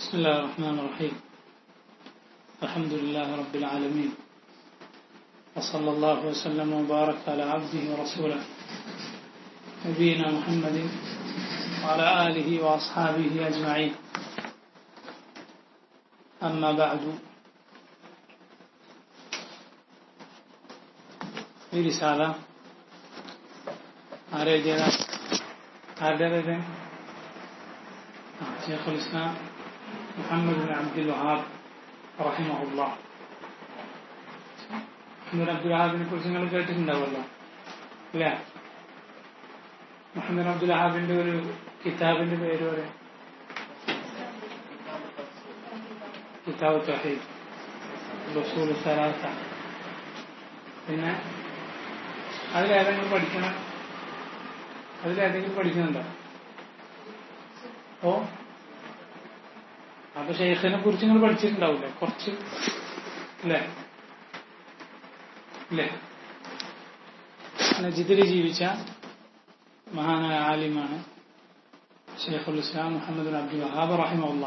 بسم الله الرحمن الرحيم الحمد لله رب العالمين وصلى الله وسلم وبارك على عبده ورسوله نبينا محمد وعلى آله وأصحابه أجمعين أما بعد ഈ റിസാല ആരെഴുതിയതാ ആരുടേത് ഷെയ്ഖുൽ ഇസ്ലാം മുഹമ്മദ് ബിൻ അബ്ദുൽ വഹാബ് റഹിമഹുല്ല മുഹമ്മദ് അബ്ദുൽ വഹാബിനെ കുറിച്ച് നിങ്ങൾ കേട്ടിട്ടുണ്ടാവുമല്ലോ അല്ലേ മുഹമ്മദ് അബ്ദുൽ വഹാബിന്റെ ഒരു കിതാബിന്റെ പേര് പറയാം കിതാബ് തഹീദ് റസൂൽ സലാസ പിന്നെ അതിലേതെങ്കിലും പഠിക്കണം അതിലേതെങ്കിലും പഠിക്കുന്നുണ്ടോ ഓ അപ്പൊ ഷെയ്ഖിനെ കുറിച്ച് നിങ്ങൾ പഠിച്ചിട്ടുണ്ടാവില്ലേ കുറച്ച് അല്ലേ അല്ലേ നജിദിൽ ജീവിച്ച മഹാനായ ആലിമാണ് ഷെയ്ഖുൽ ഇസ്ലാം മുഹമ്മദ് അബ്ദുൽ വഹാബ് റഹിമുള്ള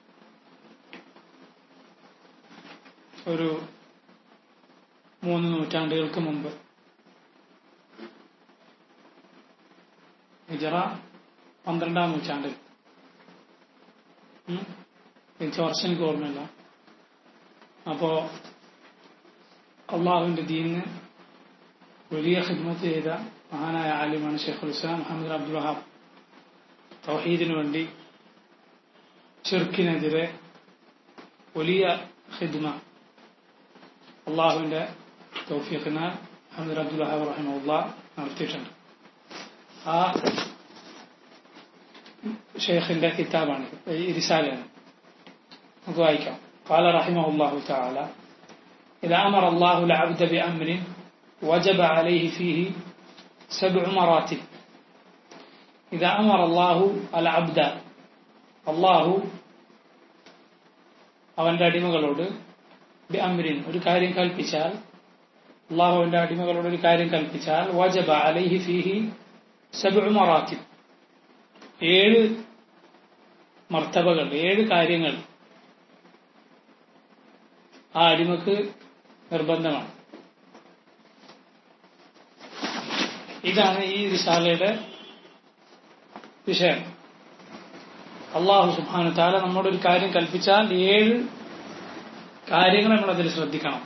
ഒരു മൂന്ന് നൂറ്റാണ്ടുകൾക്ക് മുമ്പ് ഹിജറ പന്ത്രണ്ടാം നൂറ്റാണ്ടിൽ ജനിച്ച വർഷം എനിക്ക് ഓർമ്മയില്ല അപ്പോ അള്ളാഹുവിന്റെ ദീനിന് വലിയ ഖിദ്മത്ത് ചെയ്ത മഹാനായ ആലിമാണ് ഷെയ്ഖുൽ ഇസ്ലാം മുഹമ്മദ് അബ്ദുൽ വഹാബ് തൗഹീദിനു വേണ്ടി ഷിർക്കിനെതിരെ വലിയ ഖിദ്മ അള്ളാഹുവിന്റെ തൗഫീഖിനാൽ മുഹമ്മദ് അബ്ദുൽ വഹാബ് റഹിമുള്ള നടത്തിയിട്ടുണ്ട് ആ ഷെയ്ഖിന്റെ കിതാബാണ് ഈ റിസാലയാണ് നമുക്ക് വായിക്കാം قال رحمه الله تعالى إذا أمر الله العبد بأمر وجب عليه فيه سبع مراتب إذا أمر الله العبد الله അവന്റെ അടിമകളോട് ബിഅംരിൻ ഒരു കാര്യം കൽപ്പിച്ചാൽ അള്ളാഹുവിന്റെ അടിമകളോട് ഒരു കാര്യം കൽപ്പിച്ചാൽ വജബ അലൈഹി ഫീഹി സബ് മറാത്തിബ് ഏഴ് മർത്തബകൾ ഏഴ് കാര്യങ്ങൾ ആ അടിമക്ക് നിർബന്ധമാണ് ഇതാണ് ഈ റിസാലയുടെ വിഷയം അള്ളാഹു സുബാനു താല നമ്മോട് ഒരു കാര്യം കൽപ്പിച്ചാൽ ഏഴ് കാര്യങ്ങൾ നമ്മൾ അതിൽ ശ്രദ്ധിക്കണം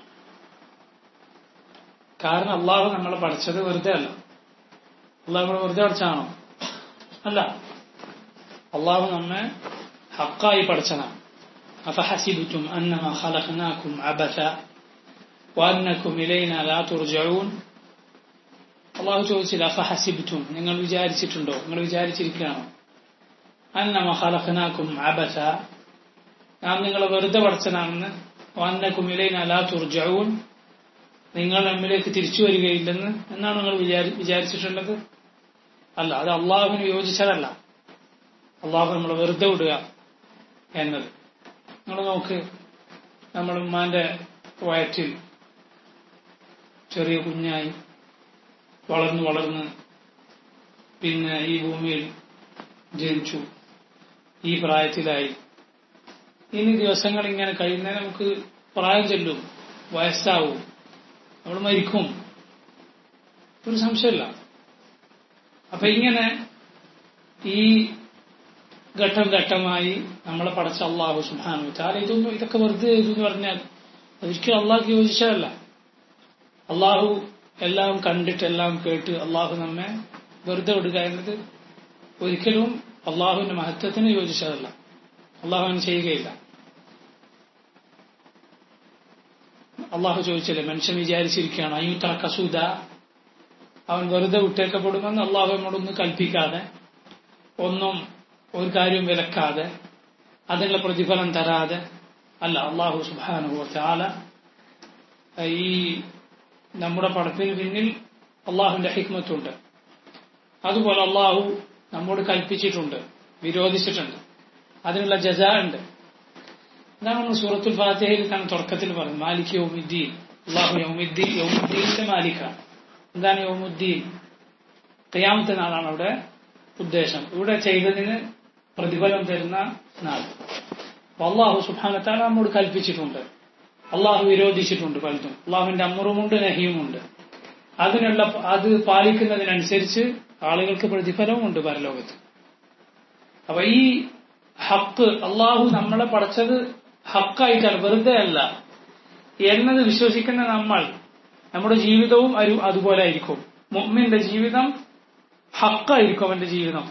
കാരണം അള്ളാഹു നമ്മളെ പഠിച്ചത് വെറുതെ അല്ല അള്ളാഹു നമ്മളെ വെറുതെ പഠിച്ചാണോ അല്ല അള്ളാഹു നമ്മെ ഹക്കായി പഠിച്ചതാണ് أفحسبتم أنما خلقناكم عبثا وأنكم إلينا لا ترجعون അള്ളാഹു ചോദിച്ചില്ല അഫഹസിബിറ്റും നിങ്ങൾ വിചാരിച്ചിട്ടുണ്ടോ നിങ്ങൾ വിചാരിച്ചിരിക്കുകയാണോ അന്നമ ഖലഖനാക്കും അബസ നാം നിങ്ങളെ വെറുതെ പഠിച്ചതാണെന്ന് വന്നക്കും ഇലൈന ലാ തുർജഊൻ നിങ്ങൾ നമ്മിലേക്ക് തിരിച്ചു വരികയില്ലെന്ന് എന്നാണ് നിങ്ങൾ വിചാരി വിചാരിച്ചിട്ടുള്ളത് അല്ല അത് അള്ളാഹുവിന് യോജിച്ചതല്ല അള്ളാഹു നമ്മളെ വെറുതെ വിടുക എന്നത് നിങ്ങൾ നോക്ക് നമ്മൾ ഉമ്മാന്റെ വയറ്റിൽ ചെറിയ കുഞ്ഞായി വളർന്നു വളർന്ന് പിന്നെ ഈ ഭൂമിയിൽ ജനിച്ചു ഈ പ്രായത്തിലായി ഇനി ദിവസങ്ങൾ ഇങ്ങനെ കഴിയുന്നതിന് നമുക്ക് പ്രായം ചെല്ലും വയസ്സാവും നമ്മൾ മരിക്കും ഒരു സംശയമില്ല അപ്പൊ ഇങ്ങനെ ഈ ഘട്ടം ഘട്ടമായി നമ്മളെ പടച്ച അള്ളാഹു സുഹാനു താല ഇതൊന്നും ഇതൊക്കെ വെറുതെ ചെയ്തു എന്ന് പറഞ്ഞാൽ ഒരിക്കലും അള്ളാഹ്ക്ക് യോജിച്ചതല്ല അള്ളാഹു എല്ലാം കണ്ടിട്ട് എല്ലാം കേട്ട് അള്ളാഹു നമ്മെ വെറുതെ വിടുക എന്നത് ഒരിക്കലും അള്ളാഹുവിന്റെ മഹത്വത്തിന് യോജിച്ചതല്ല അള്ളാഹുവിന് ചെയ്യുകയില്ല അള്ളാഹു ചോദിച്ചില്ലേ മനുഷ്യൻ വിചാരിച്ചിരിക്കുകയാണ് അയ്യൂത്ത കസൂദ അവൻ വെറുതെ വിട്ടേക്കപ്പെടുമെന്ന് അള്ളാഹു നമ്മോടൊന്നും കൽപ്പിക്കാതെ ഒന്നും ഒരു കാര്യം വിലക്കാതെ അതിനുള്ള പ്രതിഫലം തരാതെ അല്ല അള്ളാഹു സുബാനുഭവത്താല ഈ നമ്മുടെ പടത്തിന് പിന്നിൽ അള്ളാഹുവിന്റെ ഹിക്മത്തുണ്ട് അതുപോലെ അള്ളാഹു നമ്മോട് കൽപ്പിച്ചിട്ടുണ്ട് വിരോധിച്ചിട്ടുണ്ട് അതിനുള്ള ജസ ഉണ്ട് ഇതാണ് നമ്മൾ സൂറത്തുൽ ഫാത്തിഹയിൽ തന്നെ തുടക്കത്തിൽ പറഞ്ഞു മാലിക് യൗമുദ്ദീൻ അള്ളാഹു യൗമുദ്ദീൻ യൗമുദ്ദീന്റെ മാലിക്കാണ് എന്താണ് യൗമുദ്ദീൻ ഖിയാമത്തെ നാളാണ് അവിടെ ഉദ്ദേശം ഇവിടെ ചെയ്തതിന് പ്രതിഫലം തരുന്ന നാൾ അള്ളാഹു സുബാനത്താല നമ്മോട് കൽപ്പിച്ചിട്ടുണ്ട് അള്ളാഹു വിരോധിച്ചിട്ടുണ്ട് പലതും അള്ളാഹുവിന്റെ അമ്മുറുമുണ്ട് നഹിയുമുണ്ട് അതിനുള്ള അത് പാലിക്കുന്നതിനനുസരിച്ച് ആളുകൾക്ക് പ്രതിഫലവുമുണ്ട് പരലോകത്ത് അപ്പൊ ഈ ഹക്ക് അള്ളാഹു നമ്മളെ പഠിച്ചത് ഹക്കായിട്ടാണ് വെറുതെ അല്ല എന്നത് വിശ്വസിക്കുന്ന നമ്മൾ നമ്മുടെ ജീവിതവും ഒരു അതുപോലെ ആയിരിക്കും മുഅ്മിന്റെ ജീവിതം ഹക്കായിരിക്കും അവന്റെ ജീവിതം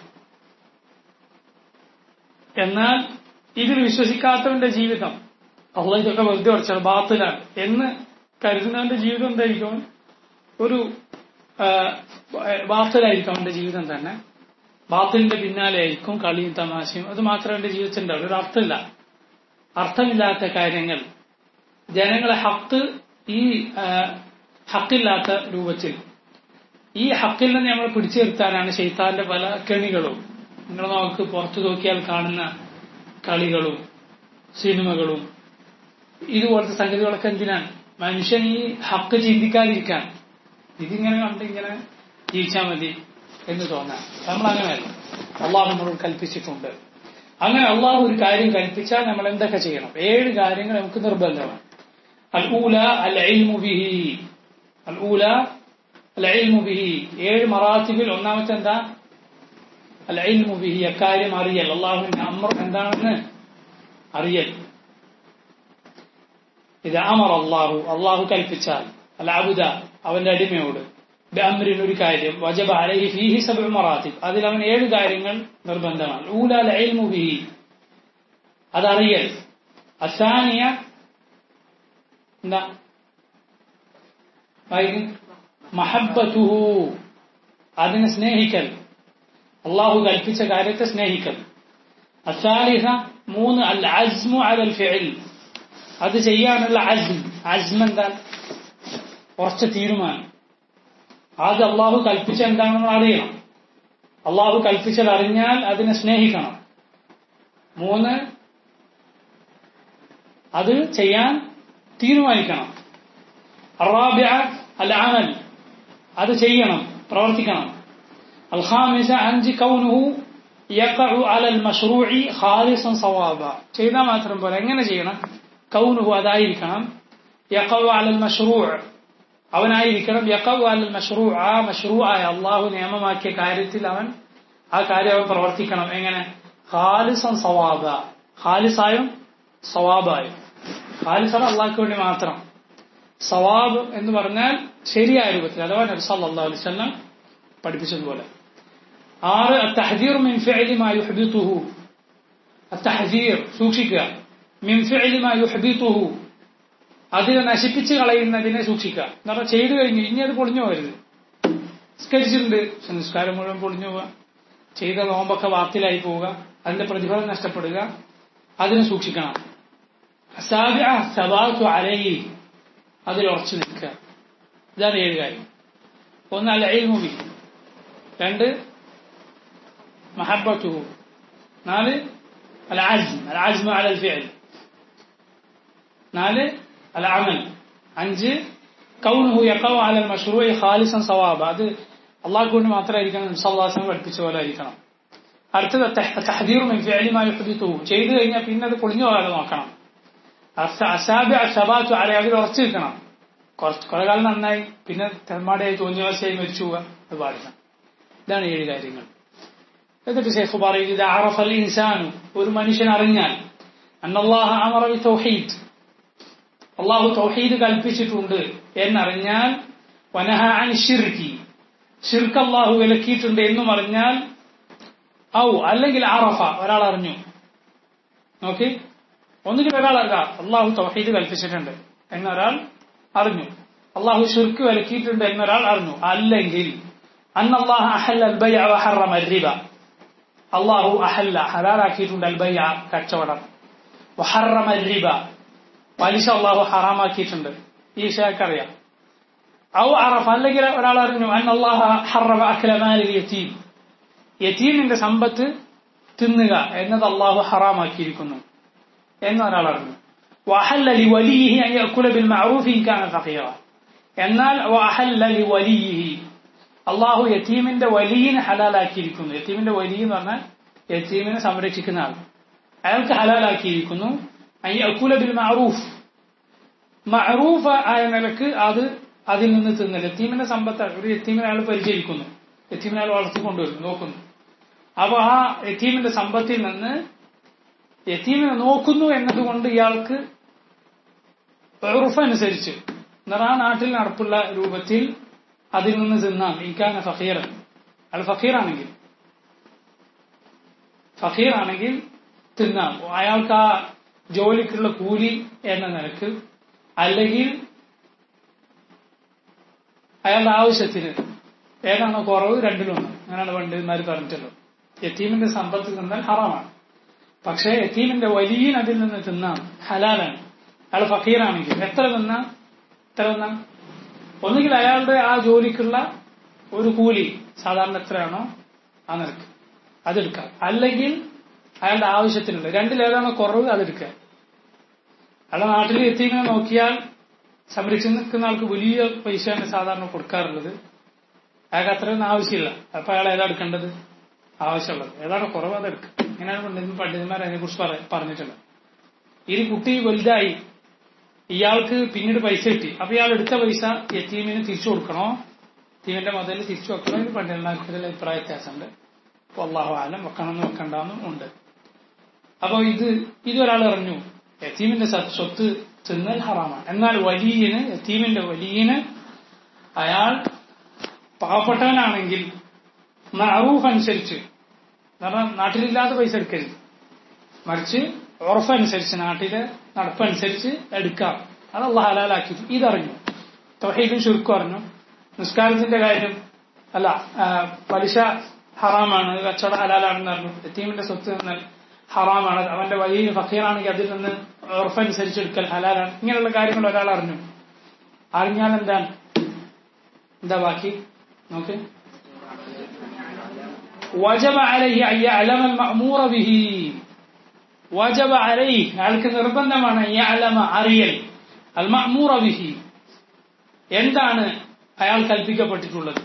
എന്നാൽ ഇതിൽ വിശ്വസിക്കാത്തവന്റെ ജീവിതം അള്ളാഹ് ഇതൊക്കെ വെറുതെ കുറച്ചാണ് ബാത്തിലാണ് എന്ന് കരുതുന്നവന്റെ ജീവിതം എന്തായിരിക്കും ഒരു ബാത്തിലായിരിക്കും അവന്റെ ജീവിതം തന്നെ ബാത്തിലിന്റെ പിന്നാലെ ആയിരിക്കും കളിയും തമാശയും അത് മാത്രമേ എന്റെ ജീവിതത്തിൽ ഉണ്ടാവുള്ളൂ ഒരു അർത്ഥമില്ല അർത്ഥമില്ലാത്ത കാര്യങ്ങൾ ജനങ്ങളെ ഹക്ക് ഈ ഹക്കില്ലാത്ത രൂപത്തിൽ ഈ ഹക്കിൽ നിന്ന് നമ്മൾ പിടിച്ചു നിർത്താനാണ് ഷെയ്ത്താന്റെ പല കെണികളും നിങ്ങൾ നമുക്ക് പുറത്തു നോക്കിയാൽ കാണുന്ന കളികളും സിനിമകളും ഇതുപോലത്തെ സംഗതികളൊക്കെ എന്തിനാണ് മനുഷ്യൻ ഈ ഹക്ക് ചിന്തിക്കാതിരിക്കാൻ ഇതിങ്ങനെ കണ്ട് ഇങ്ങനെ ജീവിച്ചാൽ മതി എന്ന് തോന്നാൻ നമ്മൾ അങ്ങനെയല്ല അള്ളാഹു നമ്മളോട് കൽപ്പിച്ചിട്ടുണ്ട് അങ്ങനെ അള്ളാഹു ഒരു കാര്യം കൽപ്പിച്ചാൽ നമ്മൾ എന്തൊക്കെ ചെയ്യണം ഏഴ് കാര്യങ്ങൾ നമുക്ക് നിർബന്ധമാണ് അൽ ഊല അൽ ബിഹി അൽ ഊല അൽ ബിഹി ഏഴ് മറാത്തിബിൽ ഒന്നാമത്തെ എന്താ അൽ ബിഹി അക്കാര്യം അറിയൽ അള്ളാഹുവിന്റെ അമർ എന്താണെന്ന് അറിയൽ ഇത് അമർ അള്ളാഹു അള്ളാഹു കൽപ്പിച്ചാൽ അൽ അബുദ അവന്റെ അടിമയോട് ബഅംരിൻ ഒരു കാര്യം വജബ അലൈഹി ഫീഹി സബ്ഉ മറാത്തിബ് അതിൽ അവൻ ഏഴ് കാര്യങ്ങൾ നിർബന്ധമാണ് ഊല അൽ ഇൽമു ബിഹി അതറിയൽ അസാനിയ എന്താ മഹബത്തുഹു അതിനെ സ്നേഹിക്കൽ അള്ളാഹു കൽപ്പിച്ച കാര്യത്തെ സ്നേഹിക്കൽ അസാലിഹ മൂന്ന് അൽ അസ്മു അലൽ ഫിഇൽ അത് ചെയ്യാനുള്ള അസ്ം അസ്മ എന്താ ഉറച്ച തീരുമാനം അത് അള്ളാഹു കൽപ്പിച്ച എന്താണെന്ന് അറിയണം അള്ളാഹു കൽപ്പിച്ചത് അറിഞ്ഞാൽ അതിനെ സ്നേഹിക്കണം മൂന്ന് അത് ചെയ്യാൻ തീരുമാനിക്കണം അറാബിയ അൽ അമൽ അത് ചെയ്യണം പ്രവർത്തിക്കണം الخامسة അഞ്ച് കൗനുഹു يقع على المشروع خالصا صوابا ചെയ്താൽ മാത്രം പോലെ എങ്ങനെ ചെയ്യണം കൗനുഹു അതായിരിക്കണം يقع على المشروع അവനായിരിക്കണം യഖവ അൽ മഷ്റൂ ആ മഷ്റൂ ആയ അള്ളാഹു നിയമമാക്കിയ കാര്യത്തിൽ അവൻ ആ കാര്യം അവൻ പ്രവർത്തിക്കണം എങ്ങനെ ഖാലിസൻ സവാബ ഖാലിസായും സവാബായും ഖാലിസാണ് അള്ളാഹ്ക്ക് വേണ്ടി മാത്രം സവാബ് എന്ന് പറഞ്ഞാൽ ശരിയായ രൂപത്തിൽ അഥവാ നബി സല്ലല്ലാഹു അലൈഹി വസല്ലം പഠിപ്പിച്ചതുപോലെ ആറ് അത്തഹദീർ മിൻ ഫിഅലി മാ യുഹ്ബിതുഹു അത്തഹദീർ സൂക്ഷിക്കുക മിൻ ഫിഅലി മാ യുഹ്ബിതുഹു അതിനെ നശിപ്പിച്ച് കളയുന്നതിനെ സൂക്ഷിക്കുക എന്ന് പറഞ്ഞാൽ ചെയ്തു കഴിഞ്ഞു ഇനി അത് പൊളിഞ്ഞു പോകരുത് നിസ്കരിച്ചിട്ടുണ്ട് നിസ്കാരം മുഴുവൻ പൊളിഞ്ഞു പോവുക ചെയ്ത നോമ്പൊക്കെ വാത്തിലായി പോവുക അതിന്റെ പ്രതിഫലം നഷ്ടപ്പെടുക അതിനെ സൂക്ഷിക്കണം അലയി അതിൽ ഉറച്ചു നിൽക്കുക ഇതാണ് ഏഴ് കാര്യം ഒന്ന് അൽ മൂവി രണ്ട് മഹബത്തുഹു നാല് അൽ ആസ്മ അൽ ആസ്മ അലൽ ഫിഅൽ നാല് العمل അഞ്ച് കൗനുഹു യഖവ അലൽ മഷ്റൂഇ ഖാലിസൻ സവാബ അത് അള്ളാഹു കൊണ്ട് മാത്രമായിരിക്കണം സല്ലാസം പഠിപ്പിച്ച പോലെ ആയിരിക്കണം അടുത്തത് തഹദീർ മിൻ ഫിഅലി മാ യുഹദിതുഹു ചെയ്തു കഴിഞ്ഞാൽ പിന്നെ അത് പൊളിഞ്ഞു പോകാതെ നോക്കണം അസാബി അഷബാത്തു അല്ലെ അതിൽ ഉറച്ചു നിൽക്കണം കുറച്ച് കുറെ കാലം നന്നായി പിന്നെ തെമ്മാടിയായി തോന്നിയവാസിയായി മരിച്ചു പോവുക അത് പാടില്ല ഇതാണ് ഏഴ് കാര്യങ്ങൾ എന്നിട്ട് ഷെയ്ഖ് പറയും ഇത് അറഫൽ ഇൻസാനു ഒരു മനുഷ്യൻ അറിഞ്ഞാൽ അന്നല്ലാഹ അമറ ബി തൗഹീദ് അള്ളാഹു തൗഹീദ് കൽപ്പിച്ചിട്ടുണ്ട് എന്നറിഞ്ഞാൽ വനഹ അൻ ഷിർക്കി ഷിർക്ക് അള്ളാഹു വിലക്കിയിട്ടുണ്ട് എന്നും അറിഞ്ഞാൽ ഔ അല്ലെങ്കിൽ അറഫ ഒരാൾ അറിഞ്ഞു നോക്കി ഒന്നുകിൽ ഒരാൾ അറിയാം അള്ളാഹു തൗഹീദ് കൽപ്പിച്ചിട്ടുണ്ട് എന്നൊരാൾ അറിഞ്ഞു അള്ളാഹു ഷിർക്ക് വിലക്കിയിട്ടുണ്ട് എന്നൊരാൾ അറിഞ്ഞു അല്ലെങ്കിൽ അന്നല്ലാഹ അഹല്ല അൽബയ വഹറമ റിബ അള്ളാഹു അഹല്ല ഹലാലാക്കിയിട്ടുണ്ട് അൽബയ കച്ചവടം വഹറമ റിബ പലിശ അള്ളാഹു ഹറാമാക്കിയിട്ടുണ്ട് ഈ വിഷയക്കറിയാം ഔ അറഫ് അല്ലെങ്കിൽ ഒരാൾ അറിഞ്ഞു അൻ അള്ളാഹ ഹറമ അഖലമാലിൽ യത്തീം യത്തീമിന്റെ സമ്പത്ത് തിന്നുക എന്നത് അള്ളാഹു ഹറാമാക്കിയിരിക്കുന്നു എന്നൊരാൾ അറിഞ്ഞു വഹല്ല ലി വലിയിഹി അൻ യഅകുല ബിൽ മഅറൂഫ് ഇൻ കാന ഫഖീറ എന്നാൽ വഹല്ല ലി വലിയിഹി അള്ളാഹു യത്തീമിന്റെ വലിയനെ ഹലാലാക്കിയിരിക്കുന്നു യത്തീമിന്റെ വലിയ എന്ന് പറഞ്ഞാൽ യത്തീമിനെ സംരക്ഷിക്കുന്ന ആൾ അയാൾക്ക് ഹലാലാക്കിയിരിക്കുന്നു അയ്യക്കുല ബിൽ മഅറൂഫ് മഅറൂഫ് ആയ നിലക്ക് അത് അതിൽ നിന്ന് തിന്നൽ യത്തീമിന്റെ സമ്പത്ത് ഒരു യത്തീമിനെ അയാൾ പരിചരിക്കുന്നു യത്തീമിനെ അയാൾ വളർത്തിക്കൊണ്ടുവരുന്നു നോക്കുന്നു അപ്പൊ ആ യത്തീമിന്റെ സമ്പത്തിൽ നിന്ന് യത്തീമിനെ നോക്കുന്നു എന്നതുകൊണ്ട് ഇയാൾക്ക് ഉറുഫ് അനുസരിച്ച് എന്നാൽ ആ നാട്ടിൽ നടപ്പുള്ള രൂപത്തിൽ അതിൽ നിന്ന് തിന്നാം ഇൻകാന ഫഖീർ അയാൾ ഫഖീറാണെങ്കിൽ ഫഖീറാണെങ്കിൽ തിന്നാം അയാൾക്ക് ആ ജോലിക്കുള്ള കൂലി എന്ന നിലക്ക് അല്ലെങ്കിൽ അയാളുടെ ആവശ്യത്തിന് ഏതാണോ കുറവ് രണ്ടിലൊന്ന് അങ്ങനെയാണ് പണ്ഡിതന്മാർ പറഞ്ഞിട്ടുള്ളത് യത്തീമിന്റെ സമ്പത്ത് തിന്നാൽ ഹറാമാണ് പക്ഷേ യത്തീമിന്റെ വലിയ അതിൽ നിന്ന് തിന്നാം ഹലാലാണ് അയാൾ ഫക്കീറാണെങ്കിൽ എത്ര തിന്നാം എത്ര തിന്നാം ഒന്നുകിൽ അയാളുടെ ആ ജോലിക്കുള്ള ഒരു കൂലി സാധാരണ എത്രയാണോ ആ നിരക്ക് അതെടുക്കാം അല്ലെങ്കിൽ അയാളുടെ ആവശ്യത്തിനുള്ള രണ്ടിലേതാണോ കുറവ് അതെടുക്കുക അയാളുടെ നാട്ടിൽ എത്തിങ്ങനെ നോക്കിയാൽ സംരക്ഷിച്ച് നിൽക്കുന്ന ആൾക്ക് വലിയ പൈസയാണ് സാധാരണ കൊടുക്കാറുള്ളത് അയാൾക്ക് അത്രയൊന്നും ആവശ്യമില്ല അപ്പൊ അയാൾ ഏതാ എടുക്കേണ്ടത് ആവശ്യമുള്ളത് ഏതാണ് കുറവ് അതെടുക്കുക ഇങ്ങനെയാണ് പണ്ഡിതൻ പണ്ഡിതന്മാർ അതിനെ കുറിച്ച് പറഞ്ഞിട്ടുള്ളത് ഇനി കുട്ടി വലുതായി ഇയാൾക്ക് പിന്നീട് പൈസ കിട്ടി അപ്പൊ ഇയാൾ എടുത്ത പൈസ യത്തീമിന് തിരിച്ചു കൊടുക്കണോ യത്തീമിന്റെ മുതൽ തിരിച്ചു വെക്കണോ ഇത് പണ്ഡിതന്മാർക്ക് ഇതിൽ അഭിപ്രായ വ്യത്യാസമുണ്ട് അപ്പൊ അള്ളാഹു ആലം വെക്കണമെന്ന് വെക്കണ്ടെന്നും ഉണ്ട് അപ്പൊ ഇത് ഇതൊരാൾ അറിഞ്ഞു യത്തീമിന്റെ സ്വത്ത് തിന്നൽ ഹറാമാണ് എന്നാൽ വലിയന് യത്തീമിന്റെ വലിയന് അയാൾ പാവപ്പെട്ടവനാണെങ്കിൽ മറൂഫ് അനുസരിച്ച് കാരണം നാട്ടിലില്ലാത്ത പൈസ എടുക്കരുത് മറിച്ച് ഉറഫ് അനുസരിച്ച് നാട്ടിലെ നടപ്പനുസരിച്ച് എടുക്കാം അത് അള്ളാഹ് ഹലാലാക്കി ഇതറിഞ്ഞു തൊഹീദും ചുരുക്കം അറിഞ്ഞു നിസ്കാരത്തിന്റെ കാര്യം അല്ല പലിശ ഹറാമാണ് കച്ചവട ഹലാലാണെന്ന് അറിഞ്ഞു എത്തീമിന്റെ സ്വത്ത് എന്നാൽ ഹറാമാണ് അവന്റെ വലിയ ഫക്കീറാണെങ്കിൽ അതിൽ നിന്ന് ഉറഫനുസരിച്ച് എടുക്കൽ ഹലാലാണ് ഇങ്ങനെയുള്ള കാര്യങ്ങൾ ഒരാൾ അറിഞ്ഞു അറിഞ്ഞാൽ എന്താണ് എന്താ ബാക്കി നോക്ക് وجب عليه أن يعلم المأمور به وجب عليه അയാൾക്ക് നിർബന്ധമാണ് يعلم അറിയൽ المأمور به എന്താണ് അയാൾ കൽപ്പിക്കപ്പെട്ടിട്ടുള്ളത്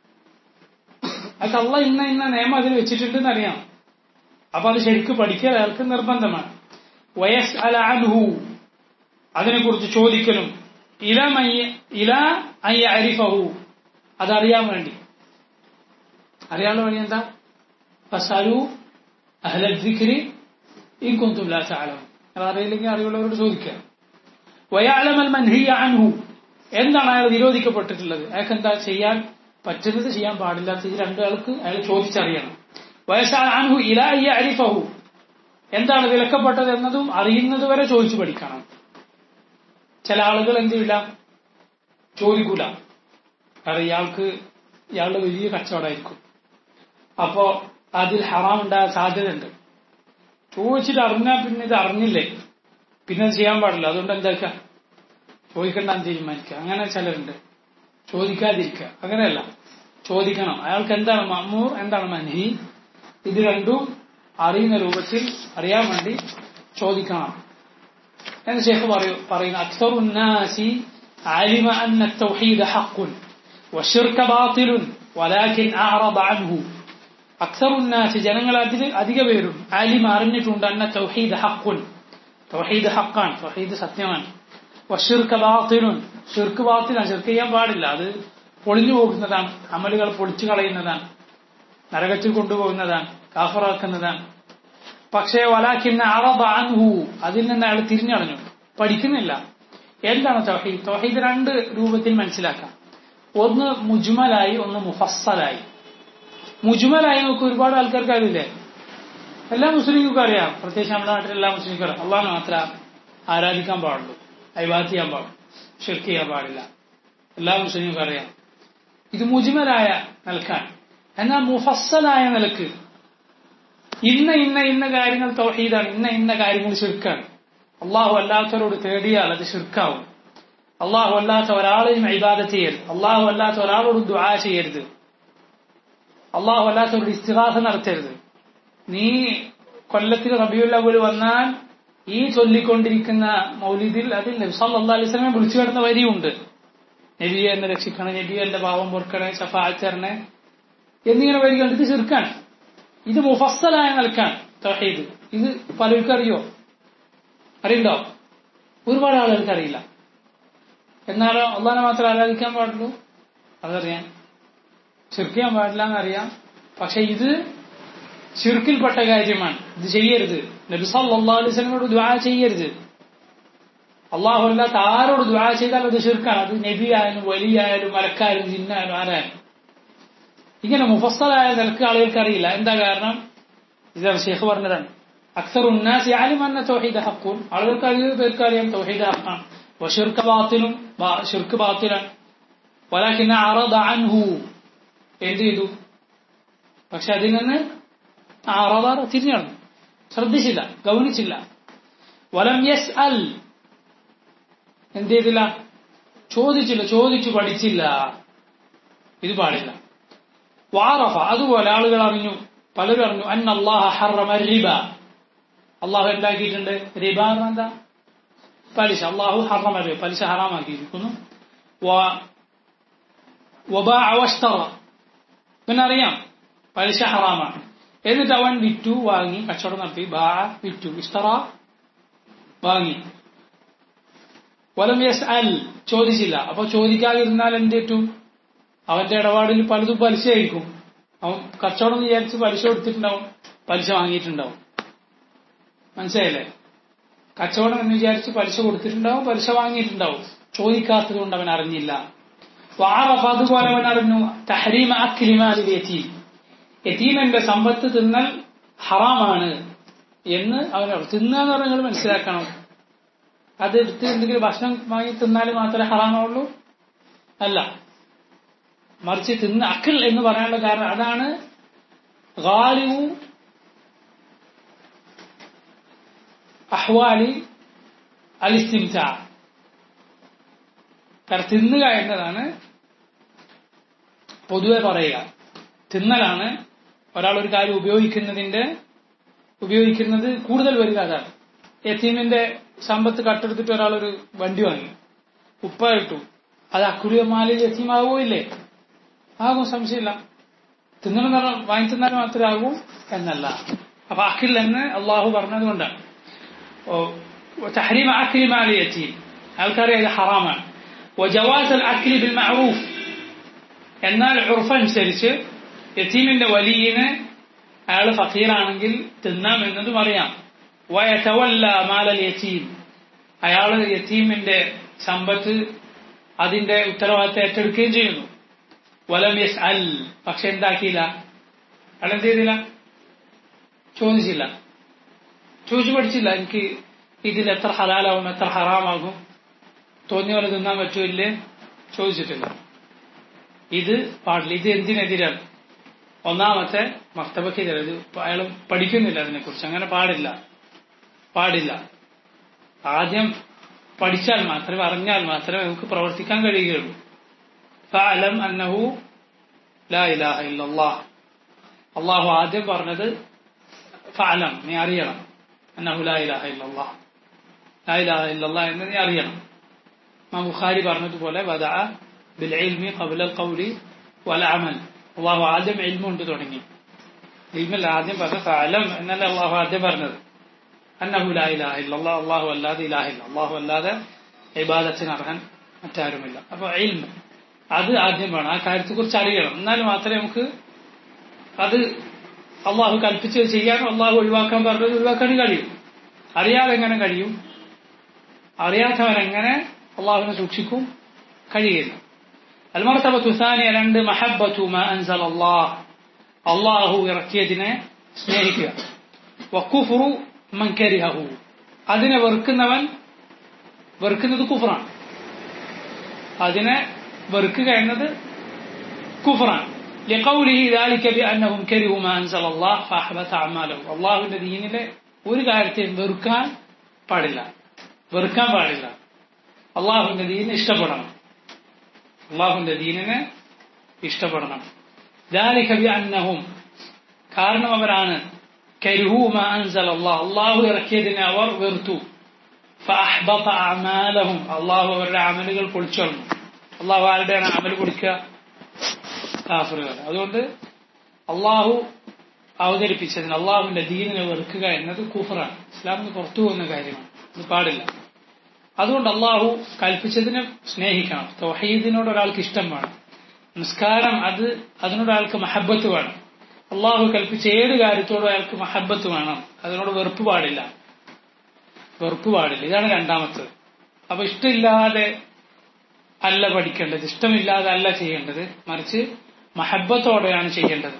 അത് അള്ള ഇന്ന ഇന്ന നിയമം അതിൽ വെച്ചിട്ടുണ്ടെന്ന് അറിയാം അപ്പൊ അത് ശരിക്കും പഠിക്കൽ അയാൾക്ക് നിർബന്ധമാണ് വയസ് അല അൻഹു അതിനെക്കുറിച്ച് ചോദിക്കലും ഇല ഇല അയ്യ അരിഫഹു അതറിയാൻ വേണ്ടി അറിയാനുള്ള വഴി എന്താ ഫസാലു അഹ്ല ദിക്രി ഇൻ കുന്തും ലാ തഅലമൂൻ അത് അറിയില്ലെങ്കിൽ അറിവുള്ളവരോട് ചോദിക്കുക വയഅലമൽ മൻഹിയ അൻഹു എന്താണ് അയാൾ വിരോധിക്കപ്പെട്ടിട്ടുള്ളത് അയാൾക്ക് എന്താ ചെയ്യാൻ പറ്റുന്നത് ചെയ്യാൻ പാടില്ലാത്ത ഇത് രണ്ടാൾക്ക് അയാൾ ചോദിച്ചറിയണം വയസ്സാൽ അൻഹു ഇല അയ്യ അരിഫഹു എന്താണ് വിലക്കപ്പെട്ടത് എന്നതും അറിയുന്നത് വരെ ചോദിച്ചു പഠിക്കണം ചില ആളുകൾ എന്ത് ചെയ്യില്ല ചോദിക്കൂല കാരണം ഇയാൾക്ക് ഇയാളുടെ വലിയ കച്ചവടമായിരിക്കും അപ്പോ അതിൽ ഹറാം ഉണ്ടാകാൻ സാധ്യതയുണ്ട് ചോദിച്ചിട്ട് അറിഞ്ഞാൽ പിന്നെ ഇത് അറിഞ്ഞില്ലേ പിന്നെ അത് ചെയ്യാൻ പാടില്ല അതുകൊണ്ട് എന്താക്കുക ചോദിക്കണ്ടെന്ന് തീരുമാനിക്കുക അങ്ങനെ ചിലരുണ്ട് ചോദിക്കാതിരിക്കുക അങ്ങനെയല്ല ചോദിക്കണം അയാൾക്ക് എന്താണ് മമ്മൂർ എന്താണ് മൻഹി ഇത് രണ്ടും അറിയുന്ന രൂപത്തിൽ അറിയാൻ വേണ്ടി ചോദിക്കണം എന്ന് ശേഖ് പറയൂ പറയുന്നു അക്സറു الناس علم أن التوحيد حق والشرك باطل ولكن أعرض عنه أكثر الناس ജനങ്ങൾ അധിക പേരും ആലിമ അറിഞ്ഞിട്ടുണ്ട് അന്ന തൗഹീദ് ഹഖുൻ തൗഹീദ് ഹഖാൻ തൗഹീദ് സത്യമാണ് വഷിർക്ക് ബാത്തിലുൻ ഷിർക്ക് ബാത്തിലാണ് ഷിർക്ക് ചെയ്യാൻ പാടില്ല അത് പൊളിഞ്ഞു പോകുന്നതാണ് അമലുകൾ പൊളിച്ചു കളയുന്നതാണ് നരകത്തിൽ കൊണ്ടുപോകുന്നതാണ് കാഫറാക്കുന്നതാണ് പക്ഷേ വലാക്കിന്ന അറബാൻഹു അതിൽ നിന്ന് അയാൾ തിരിഞ്ഞടഞ്ഞു പഠിക്കുന്നില്ല എന്താണ് തൗഹീദ് തൗഹീദ് രണ്ട് രൂപത്തിൽ മനസ്സിലാക്കാം ഒന്ന് മുജ്മലായി ഒന്ന് മുഫസ്സലായി മുജ്മലായി നമുക്ക് ഒരുപാട് ആൾക്കാർക്ക് അറിയില്ലേ എല്ലാ മുസ്ലിങ്ങൾക്കും അറിയാം പ്രത്യേകിച്ച് നമ്മുടെ നാട്ടിലെ എല്ലാ മുസ്ലിങ്ങൾക്കും അറിയാം അള്ളാഹ് മാത്രം ആരാധിക്കാൻ പാടുള്ളൂ അഭിവാദ് ചെയ്യാൻ പാടും ഷിർക്ക് ചെയ്യാൻ പാടില്ല എല്ലാ മുസ്ലിങ്ങൾക്കും അറിയാം ഇത് മുജ്മലായ നിലക്കാണ് എന്നാൽ മുഫസ്സലായ നിലക്ക് ഇന്ന ഇന്ന ഇന്ന കാര്യങ്ങൾ തൗഹീദാണ് ഇന്ന ഇന്ന കാര്യങ്ങൾ ശിർക്കാണ് അള്ളാഹു അല്ലാത്തവരോട് തേടിയാൽ അത് ശിർക്കാവും അള്ളാഹു അല്ലാത്ത ഒരാളെയും ഇബാദത്ത് ചെയ്യരുത് അള്ളാഹു അല്ലാത്ത ഒരാളോട് ദുആ ചെയ്യരുത് അള്ളാഹു അല്ലാത്തവരോട് ഇസ്തിഹാസ നടത്തരുത് നീ കൊല്ലത്തിൽ റബിയുല്ലവൽ വന്നാൽ ഈ ചൊല്ലിക്കൊണ്ടിരിക്കുന്ന മൗലിദിൽ അതിൽ നബ്സല്ലാ അലൈഹി സ്വലമെ വിളിച്ചു കിടന്ന വരിയുണ്ട് നബിയെ എന്നെ രക്ഷിക്കണേ നബിയെ എന്റെ പാവം പൊറുക്കണേ ഷഫാച്ചരണേ എന്നിങ്ങനെ വരികൾ ഇത് ചെറുക്കാണ് ഇത് മുഫസ്സലായ നിൽക്കാൻ തൗഹീദ് ഇത് പലർക്കും അറിയോ അറിയണ്ടോ ഒരുപാട് ആളുകൾക്ക് അറിയില്ല എന്നാലോ അള്ളാനെ മാത്രം ആരാധിക്കാൻ പാടുള്ളൂ അതറിയാം ശിർക്കിയാൻ പാടില്ല എന്നറിയാം പക്ഷെ ഇത് ശിർക്കിൽപ്പെട്ട കാര്യമാണ് ഇത് ചെയ്യരുത് നബി സല്ലല്ലാഹു അലൈഹി വസല്ലമയോട് ദുആ ചെയ്യരുത് അള്ളാഹു അല്ലാത്ത ആരോട് ദുആ ചെയ്താൽ അത് ശിർക്കാണ് അത് നബി ആയാലും വലിയായാലും മലക്കായാലും ജിന്നായാലും ആരായാലും ഇങ്ങനെ മുഫസ്സലായ നിലക്ക് ആളുകൾക്ക് അറിയില്ല എന്താ കാരണം ഇതാണ് ഷെയ്ഖ് പറഞ്ഞതാണ് അക്സർ ഉന്നാസി ആലിം അന്ന തൗഹീദ് ഹഖൂൻ ആളുകൾക്ക് അധികം പേർക്ക് അറിയാം തൗഹീദ് ഹഖാണ് വഷിർക്ക് ബാത്തിലും ഷിർക്ക് ബാത്തിലാണ് വലാക്കിന്ന അറദ അൻഹു എന്ത് ചെയ്തു പക്ഷെ അതിൽ നിന്ന് അറദ തിരിഞ്ഞു ശ്രദ്ധിച്ചില്ല ഗൗനിച്ചില്ല വലം യസ് അൽ എന്ത് ചെയ്തില്ല ചോദിച്ചില്ല ചോദിച്ചു പഠിച്ചില്ല ഇത് പാടില്ല വാറഫ അതുപോലെ ആളുകൾ അറിഞ്ഞു പലരും അറിഞ്ഞു അൻ അള്ളാഹ ഹറമ റിബ അള്ളാഹു എന്താക്കിയിട്ടുണ്ട് റിബ എന്ന് എന്താ പലിശ അള്ളാഹു ഹറമ റിബ പലിശ ഹറാമാക്കിയിരിക്കുന്നു പിന്നെ അറിയാം പലിശ ഹറാമാണ് എന്നിട്ട് അവൻ വിറ്റു വാങ്ങി കച്ചവടം നടത്തി ബാ വിറ്റു ഇസ്തറ വാങ്ങി വലം യസ് അൽ ചോദിച്ചില്ല അപ്പൊ ചോദിക്കാതിരുന്നാൽ എന്തേറ്റും അവന്റെ ഇടപാടിൽ പലതും പലിശയായിരിക്കും അവൻ കച്ചവടം വിചാരിച്ച് പലിശ കൊടുത്തിട്ടുണ്ടാവും പലിശ വാങ്ങിയിട്ടുണ്ടാവും മനസ്സിലായില്ലേ കച്ചവടം എന്ന് വിചാരിച്ച് പലിശ കൊടുത്തിട്ടുണ്ടാവും പലിശ വാങ്ങിയിട്ടുണ്ടാവും ചോദിക്കാത്തത് കൊണ്ട് അവൻ അറിഞ്ഞില്ല വാറഫ് അതുപോലെ അവൻ അറിഞ്ഞു തഹരീം അക്ലിമാലി യതീം യതീമന്റെ സമ്പത്ത് തിന്നൽ ഹറാമാണ് എന്ന് അവൻ തിന്നുക എന്ന് പറഞ്ഞാൽ മനസ്സിലാക്കണം അത് എടുത്ത് എന്തെങ്കിലും ഭക്ഷണം വാങ്ങി തിന്നാൽ മാത്രമേ ഹറാമാവുള്ളൂ അല്ല മറിച്ച് തിന്ന് അക്കിൾ എന്ന് പറയാനുള്ള കാരണം അതാണ് ഗാലിവു അഹ്വാലി അലിസ്തിംസ കാരണം തിന്നുക എന്നതാണ് പൊതുവെ പറയുക തിന്നലാണ് ഒരാൾ ഒരു കാര്യം ഉപയോഗിക്കുന്നതിന്റെ ഉപയോഗിക്കുന്നത് കൂടുതൽ വരിക അതാണ് യത്തീമിന്റെ സമ്പത്ത് കട്ടെടുത്തിട്ട് ഒരാൾ ഒരു വണ്ടി വാങ്ങി ഉപ്പ ഇട്ടു അത് അക്കുരിയമാലിൽ യത്തീമാവോ ഇല്ലേ ആകും സംശയമില്ല തിന്നണം പറഞ്ഞാൽ വാങ്ങി തിന്നാൽ മാത്രമേ ആകൂ എന്നല്ല അപ്പൊ അഖിൽ എന്ന് അള്ളാഹു പറഞ്ഞതുകൊണ്ടാണ് تحريم أكل مال اليتيم ആൾക്കറിയാം ഇത് ഹറാമാണ് وجواز الأكل بالمعروف എന്നാൽ ഉറഫ് അനുസരിച്ച് യത്തീമിന്റെ വലിയന് അയാൾ ഫക്കീറാണെങ്കിൽ തിന്നാം എന്നതും അറിയാം വയതവല്ല മാലൽ യത്തീം അയാൾ യത്തീമിന്റെ സമ്പത്ത് അതിന്റെ ഉത്തരവാദിത്തം ഏറ്റെടുക്കുകയും ചെയ്യുന്നു വലം യസ് അൽ പക്ഷെ എന്താക്കിയില്ല അയാൾ എന്ത് ചെയ്തില്ല ചോദിച്ചില്ല ചോദിച്ചു പഠിച്ചില്ല എനിക്ക് ഇതിൽ എത്ര ഹലാലാവും എത്ര ഹറാമാകും തോന്നിയ പോലെ തിന്നാൻ പറ്റൂല്ലേ ചോദിച്ചിട്ടില്ല ഇത് പാടില്ല ഇത് എന്തിനെതിരാണ് ഒന്നാമത്തെ മക്തബക്കെതിരെ ഇത് അയാൾ പഠിക്കുന്നില്ല അതിനെക്കുറിച്ച് അങ്ങനെ പാടില്ല പാടില്ല ആദ്യം പഠിച്ചാൽ മാത്രമേ അറിഞ്ഞാൽ മാത്രമേ നമുക്ക് പ്രവർത്തിക്കാൻ കഴിയുകയുള്ളൂ ഫഅലം അന്നഹു ലാ ഇലാഹ ഇല്ലല്ലാഹ് അള്ളാഹു ആദ്യം പറഞ്ഞത് ഫഅലം നീ അറിയണം അന്നഹു ലാ ഇലാഹ ഇല്ലല്ലാഹ് ലാ ഇലാഹ ഇല്ലല്ലാഹ് എന്ന് നീ അറിയണം മാ ബുഖാരി പറഞ്ഞതുപോലെ വദഅ ബിൽ ഇൽമി ഖബ്ല അൽ ഖൗലി വൽ അമൽ അള്ളാഹു ആദ്യം ഇൽമ കൊണ്ട് തുടങ്ങി ഇൽമിൽ ആദ്യം പറഞ്ഞ ഫഅലം എന്നല്ല അള്ളാഹു ആദ്യം പറഞ്ഞത് അന്നഹു ലാ ഇലാഹ ഇല്ലല്ലാഹ് അള്ളാഹു അല്ലാതെ ഇലാഹ ഇല്ല അള്ളാഹു അല്ലാതെ ഇബാദത്തിന് അർഹൻ മറ്റാരുമില്ല അപ്പൊ ഇൽമ അത് ആദ്യം വേണം ആ കാര്യത്തെക്കുറിച്ച് അറിയണം എന്നാൽ മാത്രമേ നമുക്ക് അത് അള്ളാഹു കൽപ്പിച്ചത് ചെയ്യാനും അള്ളാഹു ഒഴിവാക്കാൻ പറഞ്ഞത് ഒഴിവാക്കാനും കഴിയും അറിയാതെ എങ്ങനെ കഴിയും അറിയാത്തവൻ എങ്ങനെ അള്ളാഹുവിനെ സൂക്ഷിക്കും കഴിയില്ല المرتبة الثانية രണ്ട് محبة ما أنزل الله അള്ളാഹു ഇറക്കിയതിനെ സ്നേഹിക്കുക വക്കുഫുറു മൻ കരിഹു അതിനെ വെറുക്കുന്നവൻ വെറുക്കുന്നത് കുഫറാണ് അതിനെ വെറുക്കുക എന്നത് കുഫറാണ് لقوله ذلك بأنهم كرهوا ما أنزل الله فأحبط أعمالهم അള്ളാഹുവിന്റെ ദീനിലെ ഒരു കാര്യത്തെയും വെറുക്കാൻ പാടില്ല വെറുക്കാൻ പാടില്ല അള്ളാഹുവിന്റെ ദീനിനെ ഇഷ്ടപ്പെടണം അള്ളാഹുവിന്റെ ദീനിനെ ഇഷ്ടപ്പെടണം ذلك بأنهم കാരണം അവരാണ് كرهوا ما أنزل الله അള്ളാഹു ഇറക്കിയതിനെ അവർ വെറുത്തു فأحبط أعمالهم അള്ളാഹു അവരുടെ അമലുകൾ പൊളിച്ചോളും അള്ളാഹു ആരുടെയാണ് അമൽ പൊളിക്കുക കാഫറുകൾ അതുകൊണ്ട് അള്ളാഹു അവതരിപ്പിച്ചതിന് അള്ളാഹുവിന്റെ ദീനിനെ വെറുക്കുക എന്നത് കൂഫറാണ് ഇസ്ലാമിന് പുറത്തു പോകുന്ന കാര്യമാണ് ഇത് പാടില്ല അതുകൊണ്ട് അള്ളാഹു കൽപ്പിച്ചതിനെ സ്നേഹിക്കണം തൊഹീദിനോട് ഒരാൾക്ക് ഇഷ്ടം വേണം നിസ്കാരം അത് അതിനോട് അയാൾക്ക് മഹബത്ത് വേണം അള്ളാഹു കൽപ്പിച്ച ഏത് കാര്യത്തോടും അയാൾക്ക് മഹബത്ത് വേണം അതിനോട് വെറുപ്പ് പാടില്ല വെറുപ്പ് പാടില്ല ഇതാണ് രണ്ടാമത്തത് അപ്പൊ ഇഷ്ടമില്ലാതെ അല്ല പഠിക്കേണ്ടത് ഇഷ്ടമില്ലാതെ അല്ല ചെയ്യേണ്ടത് മറിച്ച് മഹബത്തോടെയാണ് ചെയ്യേണ്ടത്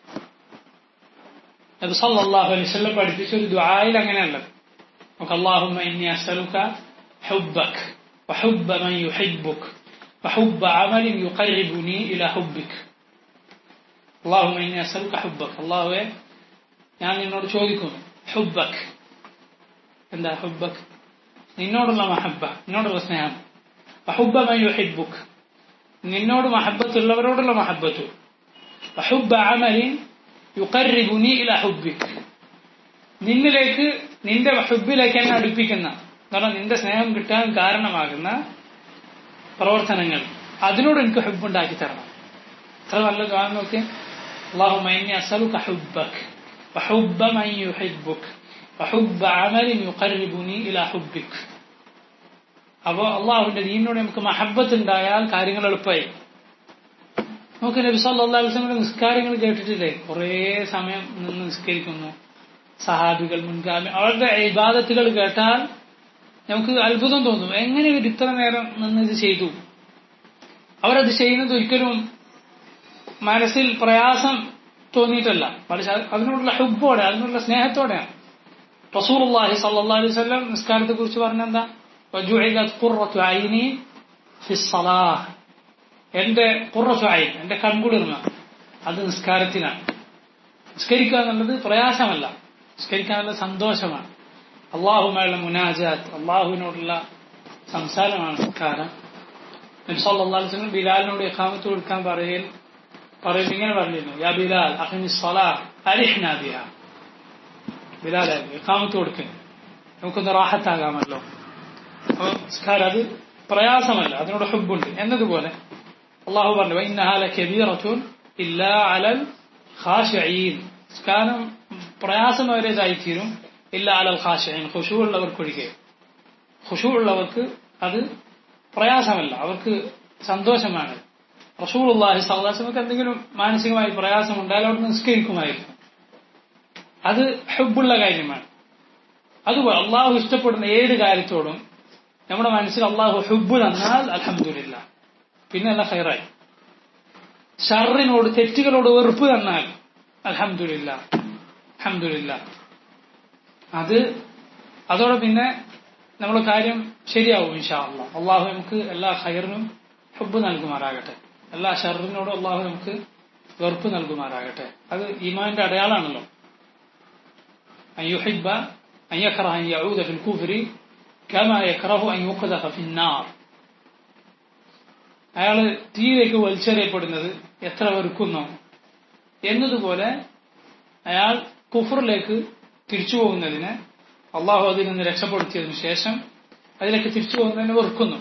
നബി സല്ലല്ലാഹു അലൈഹി വസല്ലം പഠിപ്പിച്ച ഒരു ദുആയിൽ അങ്ങനെയുള്ളത് നമുക്ക് അല്ലാഹുമ്മ ഇന്നി അസ്അലുക ഹുബ്ബക് വഹുബ്ബ മൻ യുഹിബ്ബുക് വഹുബ്ബ അമലിൻ യുഖർരിബുനി ഇലാ ഹുബ്ബിക് അല്ലാഹുമ്മ ഇന്നി അസ്അലുക ഹുബ്ബക് അല്ലാഹുവേ ഞാൻ നിന്നോട് ചോദിക്കുന്നു ഹുബ്ബക് എന്താ ഹുബ്ബക് നിന്നോടുള്ള മഹബ്ബ നിന്നോടുള്ള സ്നേഹം വഹുബ്ബ മൻ യുഹിബ്ബുക് നിന്നോട് മഹബത്തുള്ളവരോടുള്ള മഹബത്തു വഹുബ്ബ അമലിൻ യുഖർരിബുനി ഇല ഹുബ്ബിക് നിന്നിലേക്ക് നിന്റെ ഹുബിലേക്ക് എന്നെ അടുപ്പിക്കുന്ന കാരണം നിന്റെ സ്നേഹം കിട്ടാൻ കാരണമാകുന്ന പ്രവർത്തനങ്ങൾ അതിനോട് എനിക്ക് ഹുബുണ്ടാക്കി തരണം അത്ര നല്ല ദ്വാ നോക്കി اللهم إني أسألك حبك وحب من يحبك وحب عمل يقربني إلى حبك അപ്പോൾ അള്ളാഹുവിന്റെ ദീനിനോട് നമുക്ക് മഹബത്ത് ഉണ്ടായാൽ കാര്യങ്ങൾ എളുപ്പമായി നമുക്ക് നബി സല്ലല്ലാഹു അലൈഹി വസല്ലമയുടെ നിസ്കാരങ്ങൾ കേട്ടിട്ടില്ലേ കുറേ സമയം നിന്ന് നിസ്കരിക്കുന്നു സഹാബികൾ മുൻഗാമി അവരുടെ ഇബാദത്തുകൾ കേട്ടാൽ നമുക്ക് അത്ഭുതം തോന്നും എങ്ങനെ ഇവർ ഇത്ര നേരം നിന്ന് ഇത് ചെയ്തു അവരത് ചെയ്യുന്നത് ഒരിക്കലും മനസ്സിൽ പ്രയാസം തോന്നിയിട്ടല്ല മറിച്ച് അതിനോടുള്ള ഹുബോടെ അതിനോടുള്ള സ്നേഹത്തോടെയാണ് റസൂലുള്ളാഹി സല്ലല്ലാഹു അലൈഹി വസല്ലം നിസ്കാരത്തെ കുറിച്ച് പറഞ്ഞെന്താ വജുഇലത് ഖുർറത്തു ഐനി ഫി സ്വലാഹ് എന്റെ കുറഫായി എന്റെ കൺകുളിർമ അത് നിസ്കാരത്തിനാണ് നിസ്കരിക്കുക എന്നുള്ളത് പ്രയാസമല്ല നിസ്കരിക്കാനുള്ള സന്തോഷമാണ് അള്ളാഹുമായുള്ള മുനാജാത്ത് അള്ളാഹുവിനോടുള്ള സംസാരമാണ് നിസ്കാരം നബ്സല്ലാസ്ലം ബിലാലിനോട് എക്കാമത്ത് കൊടുക്കാൻ പറയൽ പറയുന്നത് ഇങ്ങനെ പറഞ്ഞിരുന്നു യാ ബിലാൽ അഹിമി സലാഹ് അരിഹ്ന ബിഹ ബിലാൽ എക്കാമത്ത് കൊടുക്കുന്നു നമുക്കൊന്ന് റാഹത്താകാമല്ലോ അപ്പൊ നിസ്കാരം അത് പ്രയാസമല്ല അതിനോട് ഹുബുണ്ട് എന്നതുപോലെ അള്ളാഹു പറഞ്ഞു വൈന്നഹാല കബീറത്തുൻ ഇല്ലാ അലൽ ഖാശഈൻ നിസ്കാരം പ്രയാസമേറിയതായിത്തീരും ഇല്ല അലൽ ഖാശഈൻ ഖുശൂ ഉള്ളവർക്കൊഴികെ ഖുശൂ ഉള്ളവർക്ക് അത് പ്രയാസമല്ല അവർക്ക് സന്തോഷമാണ് റസൂലുള്ളാഹി സല്ലാസ്മക്ക് എന്തെങ്കിലും മാനസികമായി പ്രയാസം ഉണ്ടായാൽ അവിടെ നിസ്കരിക്കുമായിരുന്നു അത് ഹുബുള്ള കാര്യമാണ് അതുപോലെ അള്ളാഹു ഇഷ്ടപ്പെടുന്ന ഏത് കാര്യത്തോടും നമ്മുടെ മനസ്സിൽ അള്ളാഹു ഹുബ് തന്നാൽ അലഹമില്ല പിന്നെ എല്ലാം ഹൈറായി ഷറിനോട് തെറ്റുകളോട് വെറുപ്പ് തന്നാൽ അലഹമില്ല അലഹമില്ല അത് അതോടെ പിന്നെ നമ്മൾ കാര്യം ശരിയാവും ഇൻഷാ അള്ളാഹ് അള്ളാഹു നമുക്ക് എല്ലാ ഹൈറിനും ഹുബ് നൽകുമാറാകട്ടെ എല്ലാ ഷറിനോടും അള്ളാഹു നമുക്ക് വെറുപ്പ് നൽകുമാറാകട്ടെ അത് ഈമാന്റെ അടയാളാണല്ലോ അയ്യുഹിബ അയ്യഖറ അൻ യഊദ ഫിൽ കുഫ്രി കമാ യക്റഹു അൻ യുഖ്ദഫ ഫിന്നാർ അയാൾ തീയിലേക്ക് വലിച്ചെറിയപ്പെടുന്നത് എത്ര വെറുക്കുന്നോ എന്നതുപോലെ അയാൾ കുഫറിലേക്ക് തിരിച്ചു പോകുന്നതിന് അള്ളാഹു അതിൽ നിന്ന് രക്ഷപ്പെടുത്തിയതിനു ശേഷം അതിലേക്ക് തിരിച്ചു പോകുന്നതിന് വെറുക്കുന്നു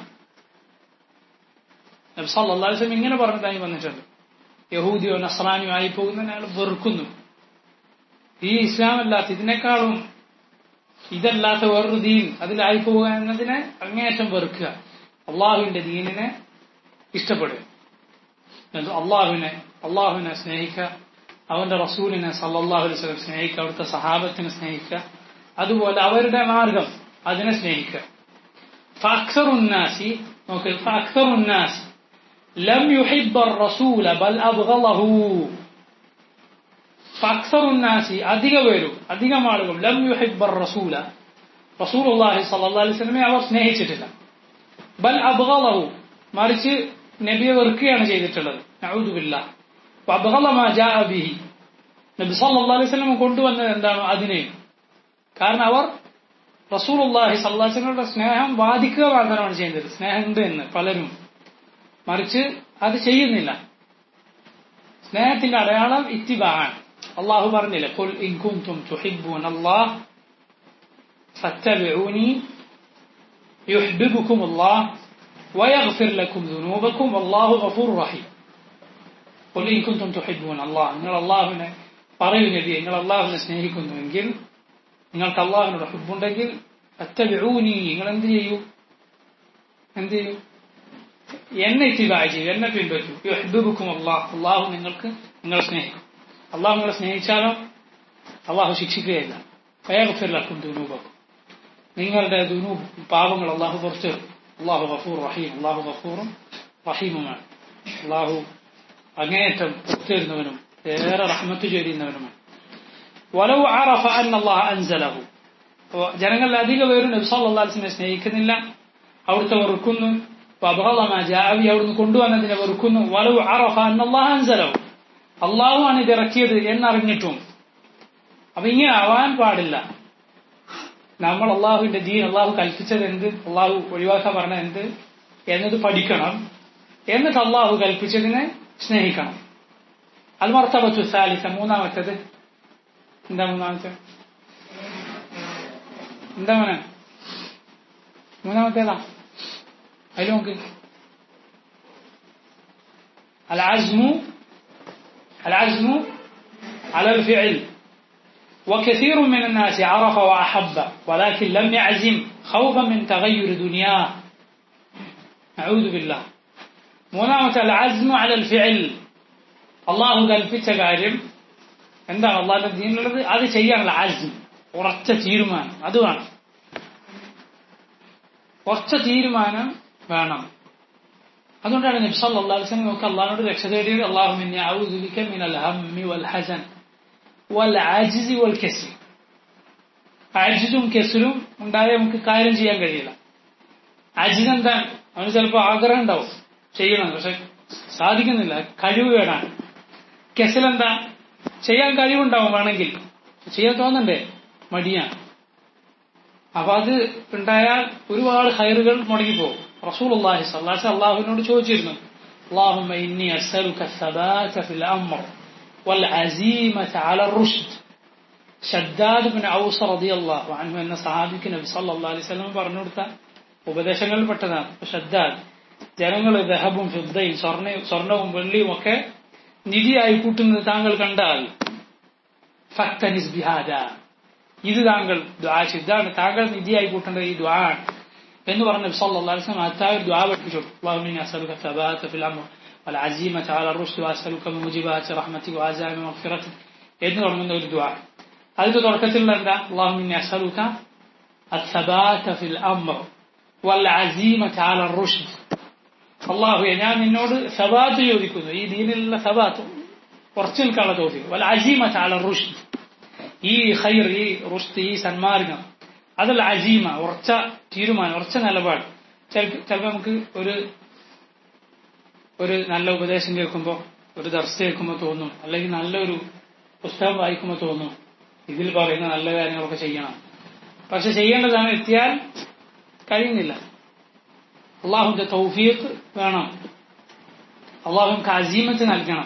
നബ്സല്ലാസ്ലം ഇങ്ങനെ പറഞ്ഞതായി വന്നിട്ടുണ്ട് യഹൂദിയോ നസ്രാനിയോ ആയി പോകുന്നതിന് അയാൾ വെറുക്കുന്നു ഈ ഇസ്ലാം അല്ലാത്ത ഇതിനേക്കാളും ഇതല്ലാത്ത വേറൊരു ദീൻ അതിലായി പോവുക എന്നതിനെ അങ്ങേയറ്റം വെറുക്കുക അള്ളാഹുവിന്റെ ദീനിനെ ഇഷ്ടപ്പെടുക അള്ളാഹുവിനെ അള്ളാഹുവിനെ സ്നേഹിക്കുക അവന്റെ റസൂലിനെ സല്ലാഹു അലൈഹി സ്വലം സ്നേഹിക്കുക അവിടുത്തെ സഹാബത്തിനെ സ്നേഹിക്കുക അതുപോലെ അവരുടെ മാർഗം അതിനെ സ്നേഹിക്കുക فأكثر الناس നോക്ക് فأكثر الناس لم يحب الرسول بل أبغضه فأكثر الناس അധിക പേരും അധികം ആളുകൾ ലം യുഹിബ്ബ റസൂല റസൂലുള്ളാഹി സ്വല്ലല്ലാഹു അലൈഹി വസല്ലമയെ അവർ സ്നേഹിച്ചിട്ടില്ല ബൽ അബ്ഗളഹു മറിച്ച് നബിയെ വെറുക്കുകയാണ് ചെയ്തിട്ടുള്ളത് നഊദുബില്ല അബ്ഗള മാ ജാഅ ബിഹി നബി സല്ലല്ലാഹു അലൈഹി വസല്ലം കൊണ്ടുവന്നത് എന്താണ് അതിനെ കാരണം അവർ റസൂലുള്ളാഹി സ്വല്ലല്ലാഹു അലൈഹി വസല്ലമയുടെ സ്നേഹം വാദിക്കുക മാത്രമാണ് ചെയ്യുന്നത് സ്നേഹമുണ്ട് എന്ന് പലരും മറിച്ച് അത് ചെയ്യുന്നില്ല സ്നേഹത്തിന്റെ അടയാളം ഇത്തിബാണ് അള്ളാഹു പറഞ്ഞില്ല قل إن كنتم تحبون الله فاتبعوني يحببكم الله ويغفر لكم ذنوبكم والله غفور رحيم قل إن كنتم تحبون الله നിങ്ങൾ അള്ളാഹുവിനെ പറയൂ നബി നിങ്ങൾ അള്ളാഹുവിനെ സ്നേഹിക്കുന്നുവെങ്കിൽ നിങ്ങൾക്ക് അള്ളാഹുവിനോട് ഹുബുണ്ടെങ്കിൽ അത്തബിഊനി നിങ്ങൾ എന്ത് ചെയ്യൂ എന്ത് ചെയ്യൂ എന്നെ ഇത്തിബായ ചെയ്യൂ എന്നെ പിൻപറ്റൂ യുഹ്ബിബുക്കും അള്ളാഹ് അള്ളാഹു നിങ്ങൾക്ക് നിങ്ങളെ സ്നേഹിക്കും അള്ളാഹു നിങ്ങളെ സ്നേഹിച്ചാലോ അള്ളാഹു ശിക്ഷിക്കുകയില്ല ഫയഗ്ഫിർലക്കും ദുനൂബക്കും നിങ്ങളുടെ ദുനൂബ് പാപങ്ങൾ അള്ളാഹു പുറത്തു അള്ളാഹു ഗഫൂർ റഹീം അള്ളാഹു ഗഫൂറും റഹീമുമാണ് അള്ളാഹു അങ്ങേയറ്റം പുറത്തിരുന്നവനും ഏറെ റഹ്മത്ത് ചൊരിയുന്നവനുമാണ് വലവ് ആറഫ അൻ അള്ളാഹ് അൻസലഹു അപ്പോൾ ജനങ്ങളിൽ അധിക പേരും നബ്സാലിനെ സ്നേഹിക്കുന്നില്ല അവിടുത്തെ വെറുക്കുന്നു ജാവി അവിടുന്ന് കൊണ്ടുവന്നതിനെ വെറുക്കുന്നു വലവ് ആറഫ അൻ അള്ളാഹ് അൻസലഹു അള്ളാഹു ആണ് ഇത് ഇറക്കിയത് എന്നറിഞ്ഞിട്ടും അപ്പൊ ഇങ്ങനെ ആവാൻ പാടില്ല നമ്മൾ അള്ളാഹുവിന്റെ ദീൻ അള്ളാഹു കൽപ്പിച്ചത് എന്ത് അള്ളാഹു ഒഴിവാക്കാൻ പറഞ്ഞ എന്ത് എന്നത് പഠിക്കണം എന്നിട്ട് അള്ളാഹു കൽപ്പിച്ചതിനെ സ്നേഹിക്കണം അത് മർത്തബത്തു സാലിസ മൂന്നാമത്തേത് എന്താ മൂന്നാമത്തെ എന്താ മോനെ മൂന്നാമത്തേതാ അതിൽ നോക്ക് العزم العزم على الفعل وكثير من الناس عرف وأحب ولكن لم يعزم خوفا من تغير دنياه أعوذ بالله മൂന്നാമത്തെ അൽഅസ്മു അലൽ ഫിഅൽ അള്ളാഹു കൽപ്പിച്ച കാര്യം എന്താണ് അള്ളാഹിന്റെ ദീനിലുള്ളത് അത് ചെയ്യാനുള്ള ആസ്മ് ഉറച്ച തീരുമാനം അത് വേണം ഉറച്ച തീരുമാനം വേണം അതുകൊണ്ടാണ് നബ്സൽ അള്ളാഹുസ്ലം നമുക്ക് അള്ളാഹിനോട് രക്ഷ തേടിയത് അള്ളാഹു മിനൽ ഹമ്മി വൽ ഹസൻ വൽ ആജിസി വൽ കെസി ആജിസും കെസലും ഉണ്ടായാൽ നമുക്ക് കാര്യം ചെയ്യാൻ കഴിയില്ല ആജിസ് എന്താണ് അവന് ചിലപ്പോൾ ആഗ്രഹം ഉണ്ടാവും ചെയ്യണം പക്ഷെ സാധിക്കുന്നില്ല കഴിവ് കേടാണ് കെസലെന്താ ചെയ്യാൻ കഴിവുണ്ടാവും വേണമെങ്കിൽ ചെയ്യാൻ തോന്നണ്ടേ മടിയാണ് അപ്പൊ അത് ഉണ്ടായാൽ ഒരുപാട് ഹൈറുകൾ മുടങ്ങിപ്പോകും റസൂൽ അള്ളാഹി സല്ലാസ് അള്ളാഹുവിനോട് ചോദിച്ചിരുന്നു اللهم إني أسألك الثبات في الأمر والعزيمة على الرشد ഷദ്ദാദ് ബിൻ ഔസ് റളിയല്ലാഹു അൻഹു എന്ന സഹാബിക്ക് നബി സല്ലല്ലാഹു അലൈഹി വസല്ലം പറഞ്ഞു കൊടുത്ത ഉപദേശങ്ങളിൽ പെട്ടതാണ് ഷദ്ദാദ് ജനങ്ങൾ ദഹബും ഫിദ്ദയും സ്വർണ്ണ സ്വർണവും വെള്ളിയും ഒക്കെ നിധിയായി കൂട്ടുന്നത് താങ്കൾ കണ്ടാൽ ഫക്തനിസ് ബിഹാദ ഇത് താങ്കൾ ദ്വാ ഇതാണ് താങ്കൾ നിധിയായി കൂട്ടേണ്ടത് ഈ ദ്വാ എന്ന് പറഞ്ഞ സല്ലല്ലാഹു അലൈഹി വസല്ലം അത്തായ ദ്വാ പഠിപ്പിച്ചു اللهم اني اسالك الثبات في الامر والعزيمه على الرشد واسالك من موجبات رحمتك وعزائم مغفرتك എന്ന് തുടങ്ങുന്ന ഒരു ദ്വാ അതിന്റെ തുടക്കത്തിലുള്ള എന്താ اللهم اني اسالك الثبات في الامر والعزيمه على الرشد അള്ളാഹുയെ ഞാൻ നിന്നോട് സബാത്ത് ചോദിക്കുന്നു ഈ ദീനിലുള്ള സബാത്ത് ഉറച്ചു നിൽക്കാനുള്ള തോഫി വല്ല അജീമ ചാല റുഷ്ദ് ഈ ഹൈർ ഈ റുഷ്ദ് ഈ സന്മാർഗം അതല്ല അജീമ ഉറച്ച തീരുമാനം ഉറച്ച നിലപാട് ചിലപ്പോൾ നമുക്ക് ഒരു ഒരു നല്ല ഉപദേശം കേൾക്കുമ്പോൾ ഒരു ദർശ കേൾക്കുമ്പോൾ തോന്നും അല്ലെങ്കിൽ നല്ലൊരു പുസ്തകം വായിക്കുമ്പോൾ തോന്നും ഇതിൽ പറയുന്ന നല്ല കാര്യങ്ങളൊക്കെ ചെയ്യണം പക്ഷെ ചെയ്യേണ്ടതാണ് എത്തിയാൽ കഴിയുന്നില്ല അള്ളാഹുന്റെ തൗഫീഖ് വേണം അള്ളാഹുക്ക് അസീമത്ത് നൽകണം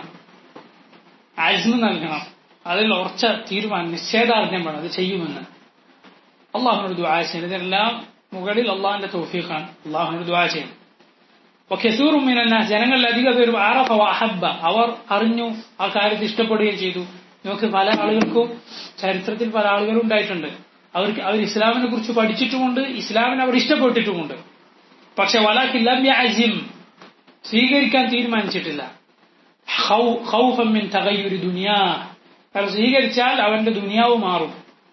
ആസ്മ നൽകണം അതിൽ ഉറച്ച തീരുമാനം നിശ്ചയദാർഢ്യം വേണം അത് ചെയ്യുമെന്ന് അള്ളാഹുനോട് ദുആ ചെയ്യണം ഇതെല്ലാം മുകളിൽ അള്ളാഹിന്റെ തൗഫീഖാണ് അള്ളാഹുനോട് ദുആ ചെയ്യണം وكثير من الناس ജനങ്ങളിൽ അധിക പേരും ആറഫ വഹബ്ബ അവർ അറിഞ്ഞു ആ കാര്യത്തെ ഇഷ്ടപ്പെടുകയും ചെയ്തു നമുക്ക് പല ആളുകൾക്കും ചരിത്രത്തിൽ പല ആളുകളും ഉണ്ടായിട്ടുണ്ട് അവർക്ക് അവർ ഇസ്ലാമിനെ കുറിച്ച് പഠിച്ചിട്ടുമുണ്ട് ഇസ്ലാമിനെ അവർ ഇഷ്ടപ്പെട്ടിട്ടുമുണ്ട് പക്ഷെ വലാക്കില്ല അജിം സ്വീകരിക്കാൻ തീരുമാനിച്ചിട്ടില്ല ഖൗഫമിൻ തകയ്യൊരു ദുനിയാ കാരണം സ്വീകരിച്ചാൽ അവന്റെ ദുനിയാവ് മാറും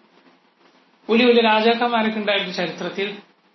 വലിയ വലിയ രാജാക്കന്മാരൊക്കെ ഉണ്ടായിരുന്നു ചരിത്രത്തിൽ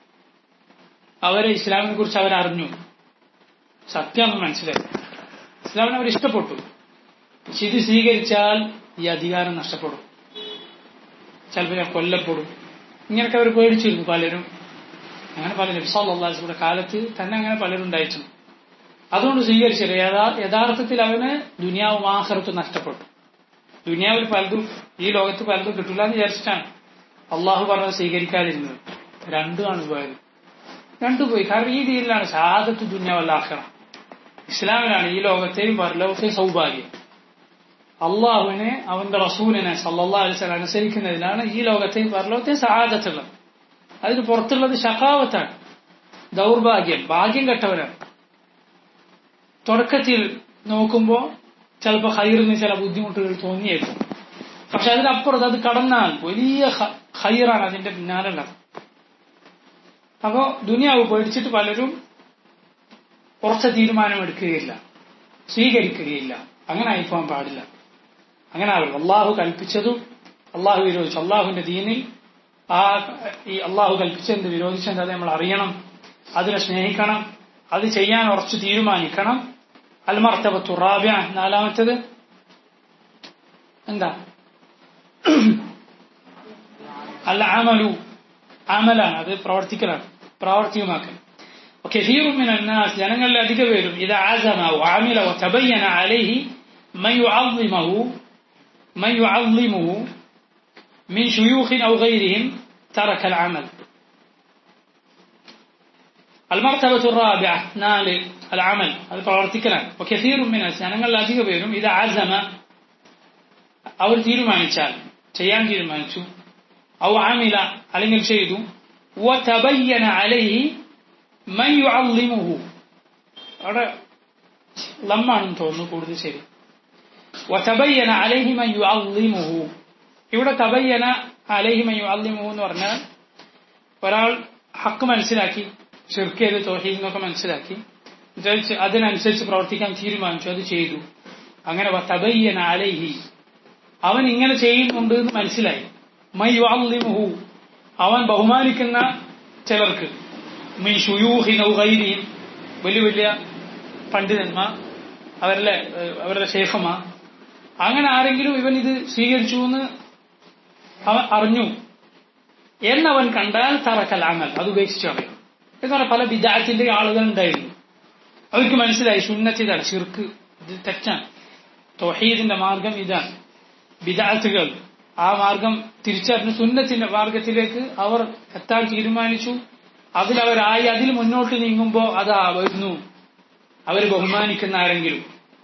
അവരെ ഇസ്ലാമിനെ കുറിച്ച് അവരറിഞ്ഞു സത്യം മനസ്സിലായി ഇസ്ലാമിനെ അവർ ഇഷ്ടപ്പെട്ടു പക്ഷെ ഇത് സ്വീകരിച്ചാൽ ഈ അധികാരം നഷ്ടപ്പെടും ചിലപ്പോൾ ഞാൻ കൊല്ലപ്പെടും ഇങ്ങനെയൊക്കെ അവർ പേടിച്ചിരുന്നു പലരും അങ്ങനെ പല നബ്സാല്ലാസ്യുടെ കാലത്ത് തന്നെ അങ്ങനെ പലരും ഉണ്ടായിട്ടുണ്ട് അതുകൊണ്ട് സ്വീകരിച്ചില്ല യഥാർത്ഥത്തിൽ അവന് ദുനിയാവും ആഹ്റത്തും നഷ്ടപ്പെട്ടു ദുനിയാവിൽ പലതും ഈ ലോകത്ത് പലതും കിട്ടില്ല എന്ന് വിചാരിച്ചിട്ടാണ് അള്ളാഹു പറഞ്ഞത് സ്വീകരിക്കാതിരുന്നത് രണ്ടുമാണ് പോയത് രണ്ടു പോയി കാരണം ഈ രീതിയിലാണ് ഷഹാദത്ത് ദുന്യാവല്ല ആഹ്റം ഇസ്ലാമിലാണ് ഈ ലോകത്തെയും പരലോകത്തെയും സൗഭാഗ്യം അള്ളാഹുവിനെ അവന്റെ റസൂലിനെ സല്ലാ അലിസ്ലാം അനുസരിക്കുന്നതിലാണ് ഈ ലോകത്തെയും പരലോകത്തെയും സഹാദത്തുള്ളത് അതിന് പുറത്തുള്ളത് ഷക്കാവത്താണ് ദൗർഭാഗ്യം ഭാഗ്യം കെട്ടവരാണ് തുടക്കത്തിൽ നോക്കുമ്പോൾ ചിലപ്പോൾ ഹൈറിന് ചില ബുദ്ധിമുട്ടുകൾ തോന്നിയേക്കും പക്ഷെ അതിനപ്പുറത്ത് അത് കടന്നാൽ വലിയ ഹ- ഹൈറാണ് അതിന്റെ പിന്നാലുള്ളത് അപ്പോ ദുനിയാവ് പേടിച്ചിട്ട് പലരും ഉറച്ച തീരുമാനമെടുക്കുകയില്ല സ്വീകരിക്കുകയില്ല അങ്ങനെ ആയിപ്പോകാൻ പാടില്ല അങ്ങനെ ആവില്ല അള്ളാഹു കൽപ്പിച്ചതും അള്ളാഹു വിരോധിച്ചു അള്ളാഹുവിന്റെ ദീനിൽ ആ ഈ അള്ളാഹു കൽപ്പിച്ചെന്ത് വിരോധിച്ചെന്ത് അത് നമ്മൾ അറിയണം അതിനെ സ്നേഹിക്കണം അത് ചെയ്യാൻ ഉറച്ചു തീരുമാനിക്കണം അൽമർത്തബത്തു റാബ്യ നാലാമത്തത് എന്താ അല്ല അമലു അമലാണ് അത് പ്രവർത്തിക്കലാണ് പ്രാവർത്തികമാക്കൽ وكثير من الناس جنങ്ങൾ അധിക പേരും إذا عزم وعمل وتبين عليه من يعظمه من يعظمه من شيوخ أو غيرهم ترك العمل المرتبة الرابعة نال العمل هذا പ്രവർത്തിക്കലാണ് وكثير من الناس ജനങ്ങൾ അധിക പേരും إذا عزم അവർ തീരുമാനിച്ചാൽ ചെയ്യാൻ തീരുമാനിച്ചു ഔ ആമില അല്ലെങ്കിൽ ചെയ്തു وتبين عليه من يعظمه അവിടെ ലമ്മാണെന്ന് തോന്നുന്നു കൂടുതൽ ശരി وتبين عليه من يعظمه ഇവിടെ തബയ്യന അലൈഹി മൻ യുഅല്ലിമുഹു എന്ന് പറഞ്ഞാൽ ഒരാൾ ഹക്ക് മനസ്സിലാക്കി ഷിർക്ക് ചെയ്ത് തോഹീദ് എന്നൊക്കെ മനസ്സിലാക്കി എന്നിട്ട് അതിനനുസരിച്ച് പ്രവർത്തിക്കാൻ തീരുമാനിച്ചു അത് ചെയ്തു അങ്ങനെ തബയ്യന അലൈഹി അവൻ ഇങ്ങനെ ചെയ്യുന്നുണ്ട് എന്ന് മനസ്സിലായി മൈ യുഅല്ലിമുഹു അവൻ ബഹുമാനിക്കുന്ന ചിലർക്ക് മിൻ ഷുയൂഹിൻ ഔ ഗൈരിഹിം വലിയ വലിയ പണ്ഡിതന്മാർ അവരുടെ ഏഹ്, അവരുടെ ഷേഖമാർ അങ്ങനെ ആരെങ്കിലും ഇവൻ ഇത് സ്വീകരിച്ചു എന്ന് അവൻ അറിഞ്ഞു എന്നവൻ കണ്ടാൽ തറക്കൽ അമൽ അത് ഉപേക്ഷിച്ചു കളയും എന്ന് പറഞ്ഞാൽ പല വിദാത്തിന്റെ ആളുകൾ ഉണ്ടായിരുന്നു അവർക്ക് മനസ്സിലായി സുന്നത്ത് ഇതാണ് ഷിർക്ക് ഇത് തെറ്റാണ് തൊഹീദിന്റെ മാർഗം ഇതാണ് വിദാത്തുകൾ ആ മാർഗം തിരിച്ചറിഞ്ഞ് സുന്നത്തിന്റെ മാർഗത്തിലേക്ക് അവർ എത്താൻ തീരുമാനിച്ചു അതിലവരായി അതിൽ മുന്നോട്ട് നീങ്ങുമ്പോൾ അത് വരുന്നു അവർ ബഹുമാനിക്കുന്ന ആരെങ്കിലും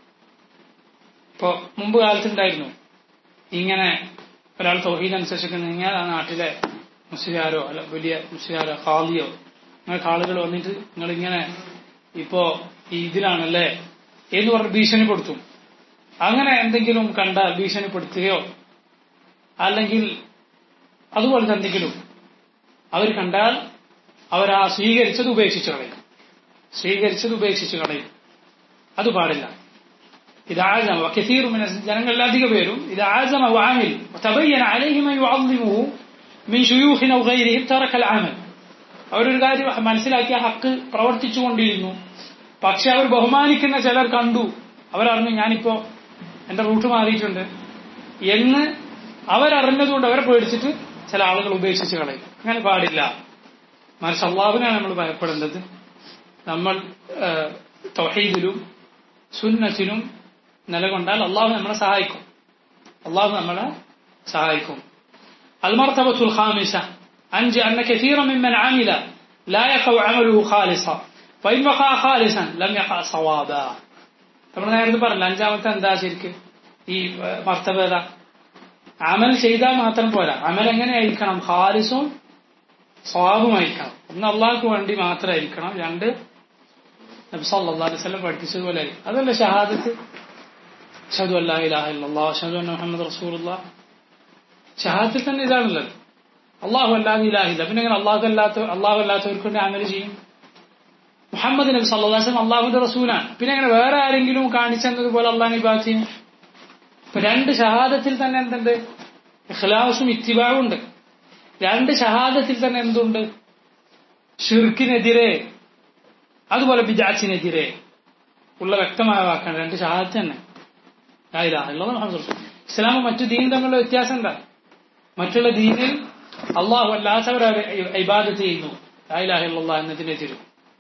ഇപ്പോ മുമ്പ് കാലത്തുണ്ടായിരുന്നു ഇങ്ങനെ ഒരാൾ തൊഹീദ് അനുസരിച്ചൊക്കെ നീങ്ങിയാൽ ആ നാട്ടിലെ മുസ്ലിയാരോ അല്ല വലിയ മുസ്ലിയാരോ ഖാദിയോ നിങ്ങൾക്ക് ആളുകൾ വന്നിട്ട് നിങ്ങളിങ്ങനെ ഇപ്പോ ഈ ഇതിലാണല്ലേ എന്ന് പറഞ്ഞ് ഭീഷണിപ്പെടുത്തും അങ്ങനെ എന്തെങ്കിലും കണ്ടാൽ ഭീഷണിപ്പെടുത്തുകയോ അല്ലെങ്കിൽ അതുപോലത്തെ എന്തെങ്കിലും അവർ കണ്ടാൽ അവർ ആ സ്വീകരിച്ചത് ഉപേക്ഷിച്ചു കളയും സ്വീകരിച്ചത് ഉപേക്ഷിച്ചു കളയും അത് പാടില്ല إذا عزم وكثير من الجنة الذين بيروا إذا عزم وعمل وتبين عليه من يعظمه من شيوخ أو غيرهم ترك العمل അവരൊരു കാര്യം മനസ്സിലാക്കിയ ഹക്ക് പ്രവർത്തിച്ചുകൊണ്ടിരുന്നു പക്ഷെ അവർ ബഹുമാനിക്കുന്ന ചിലർ കണ്ടു അവരറിഞ്ഞു ഞാനിപ്പോ എന്റെ റൂട്ട് മാറിയിട്ടുണ്ട് എന്ന് അവരറിഞ്ഞതുകൊണ്ട് അവരെ പേടിച്ചിട്ട് ചില ആളുകൾ ഉപേക്ഷിച്ച് കളയും അങ്ങനെ പാടില്ല മറിച്ച് അള്ളാഹുവിനാണ് നമ്മൾ ഭയപ്പെടേണ്ടത് നമ്മൾ തൊഹീദിലും സുന്നത്തിലും നിലകൊണ്ടാൽ അള്ളാഹു നമ്മളെ സഹായിക്കും അള്ളാഹു നമ്മളെ സഹായിക്കും المرتبة الخامسة أنجي أن كثيرا ممن عمل لا يقع عمله خالصا فإن وقع خالصا لم يقع صوابا നമ്മൾ നേരത്തെ പറഞ്ഞില്ല അഞ്ചാമത്തെ എന്താ ശരിക്ക് ഈ മർത്തബ ഏതാ അമൽ ചെയ്താൽ മാത്രം പോരാ അമൽ എങ്ങനെയായിരിക്കണം ഖാലിസും സ്വാബുമായിരിക്കണം ഒന്ന് അള്ളാഹ്ക്ക് വേണ്ടി മാത്രമായിരിക്കണം രണ്ട് നബി സല്ലല്ലാഹു അലൈഹി വസല്ലം പഠിപ്പിച്ചതുപോലെ ആയിരിക്കും അതല്ല ഷഹാദത്ത് അഷ്ഹദു അല്ലാ ഇലാഹ ഇല്ലല്ലാഹ് അഷ്ഹദു അന്ന മുഹമ്മദ് റസൂലുള്ളാഹ് ഷഹാദത്തിൽ തന്നെ ഇതാണുള്ളത് അള്ളാഹു അല്ലാതെ ഇലാഹില്ല പിന്നെ എങ്ങനെ അള്ളാഹു അല്ലാത്ത അള്ളാഹു അല്ലാത്തവർക്ക് വേണ്ടി അമൽ ചെയ്യും മുഹമ്മദ് നബി സല്ലല്ലാഹു അലൈഹി വസല്ലം അള്ളാഹുവിന്റെ റസൂലാണ് പിന്നെ അങ്ങനെ വേറെ ആരെങ്കിലും കാണിച്ചെന്നതുപോലെ അള്ളാഹ് ഇബാദത്ത് ചെയ്യും ഇപ്പൊ രണ്ട് ഷഹാദത്തിൽ തന്നെ എന്തുണ്ട് ഇഖ്ലാസും ഇത്തിബാവും ഉണ്ട് രണ്ട് ഷഹാദത്തിൽ തന്നെ എന്തുണ്ട് ഷിർക്കിനെതിരെ അതുപോലെ ബിജാച്ചിനെതിരെ ഉള്ള വ്യക്തമായ വാക്കാണ് രണ്ട് ഷഹാദത്ത് തന്നെ ലാ ഇലാഹ ഇല്ലല്ലാഹ് മുഹമ്മദ് റസൂൽ ഇസ്ലാമും മറ്റു ദീനും തമ്മിലുള്ള വ്യത്യാസം എന്താ മറ്റുള്ള ദീനിൽ അള്ളാഹു അല്ലാത്തവർ ഇബാദത്ത് ചെയ്യുന്നു ലാ ഇലാഹ ഇല്ലല്ലാഹ് എന്നതിനെതിരും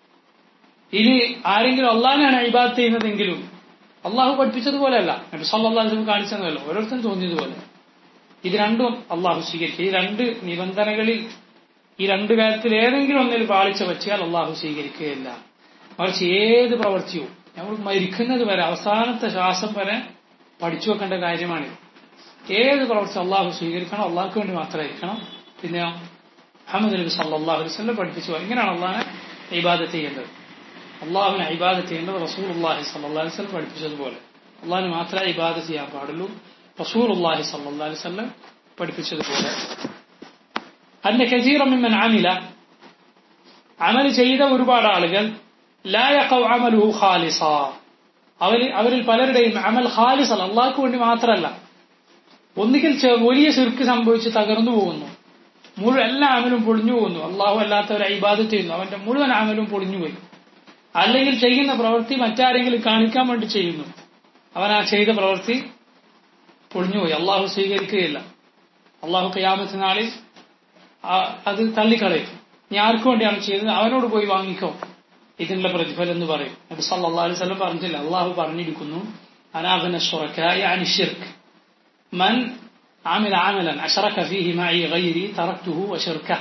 ഇനി ആരെങ്കിലും അള്ളാഹിനാണ് ഇബാദത്ത് ചെയ്യുന്നതെങ്കിലും അള്ളാഹു പഠിപ്പിച്ചതുപോലെയല്ല നബി സല്ലല്ലാഹു അലൈഹി വസല്ലം കാണിച്ചതല്ല ഓരോരുത്തരും തോന്നിയതുപോലെ ഇത് രണ്ടും അള്ളാഹു സ്വീകരിക്കും ഈ രണ്ട് നിബന്ധനകളിൽ ഈ രണ്ട് കാര്യത്തിൽ ഏതെങ്കിലും ഒന്നിൽ പാളിച്ച പറ്റിയാൽ അള്ളാഹു സ്വീകരിക്കുകയില്ല മറിച്ച് ഏത് പ്രവൃത്തിയും നമ്മൾ മരിക്കുന്നത് വരെ അവസാനത്തെ ശ്വാസം വരെ പഠിച്ചു വെക്കേണ്ട കാര്യമാണിത് ഏത് പ്രവൃത്തി അള്ളാഹു സ്വീകരിക്കണം അള്ളാഹ്ക്ക് വേണ്ടി മാത്രമായിരിക്കണം പിന്നെ അഹമ്മദ് നബി സല്ലല്ലാഹു അലൈഹി വസല്ലം പഠിപ്പിച്ചു ഇങ്ങനെയാണ് അള്ളാഹിനെ ഇബാദത്ത് ചെയ്യേണ്ടത് അള്ളാഹുവിനെ ഇബാദത്ത് ചെയ്യേണ്ടത് റസൂൽ അള്ളാഹി സല്ലല്ലാഹു അലൈഹി വസല്ലം പഠിപ്പിച്ചതുപോലെ അള്ളാഹിന് മാത്രമേ ഇബാദത്ത് ചെയ്യാൻ പാടുള്ളൂ റസൂലുള്ളാഹി സ്വല്ലല്ലാഹി അലൈഹി വസല്ലം പഠിപ്പിച്ചതുപോലെ അന്ന കസീറ മിമ്മൻ അമില അമൽ ചെയ്ത ഒരുപാട് ആളുകൾ ലാ യഖൗ അമലുഹു ഖാലിസ അവരിൽ അവരിൽ പലരുടെയും അമൽ ഖാലിസ് അല്ല അള്ളാഹ്ക്ക് വേണ്ടി മാത്രമല്ല ഒന്നുകിൽ ചെ- വലിയ ശിർക്ക് സംഭവിച്ച് തകർന്നു പോകുന്നു മുഴുവൻ എല്ലാ അമലും പൊളിഞ്ഞു പോകുന്നു അള്ളാഹു അല്ലാത്തവരെ ഇബാദത്ത് ചെയ്യുന്നു അവന്റെ മുഴുവൻ അമലും പൊളിഞ്ഞുപോയി അല്ലെങ്കിൽ ചെയ്യുന്ന പ്രവൃത്തി മറ്റാരെങ്കിലും കാണിക്കാൻ വേണ്ടി ചെയ്യുന്നു അവൻ ആ ചെയ്ത പ്രവൃത്തി പൊളിഞ്ഞുപോയി അള്ളാഹു സ്വീകരിക്കുകയില്ല അള്ളാഹു കയാമത്ത് നാളിൽ ആ- അത് തള്ളിക്കളയും നീ ആർക്കു വേണ്ടിയാണ് ചെയ്തത് അവനോട് പോയി വാങ്ങിക്കോ ഇതിനുള്ള പ്രതിഫലം എന്ന് പറയും നബി സല്ലല്ലാഹു അലൈഹി വസല്ലം പറഞ്ഞില്ല അള്ളാഹു പറഞ്ഞിരിക്കുന്നു അനാബന ശുറക്കായ അനിഷിർക്ക് من عمل عملا أشرك فيه معي غيري تركته وشركه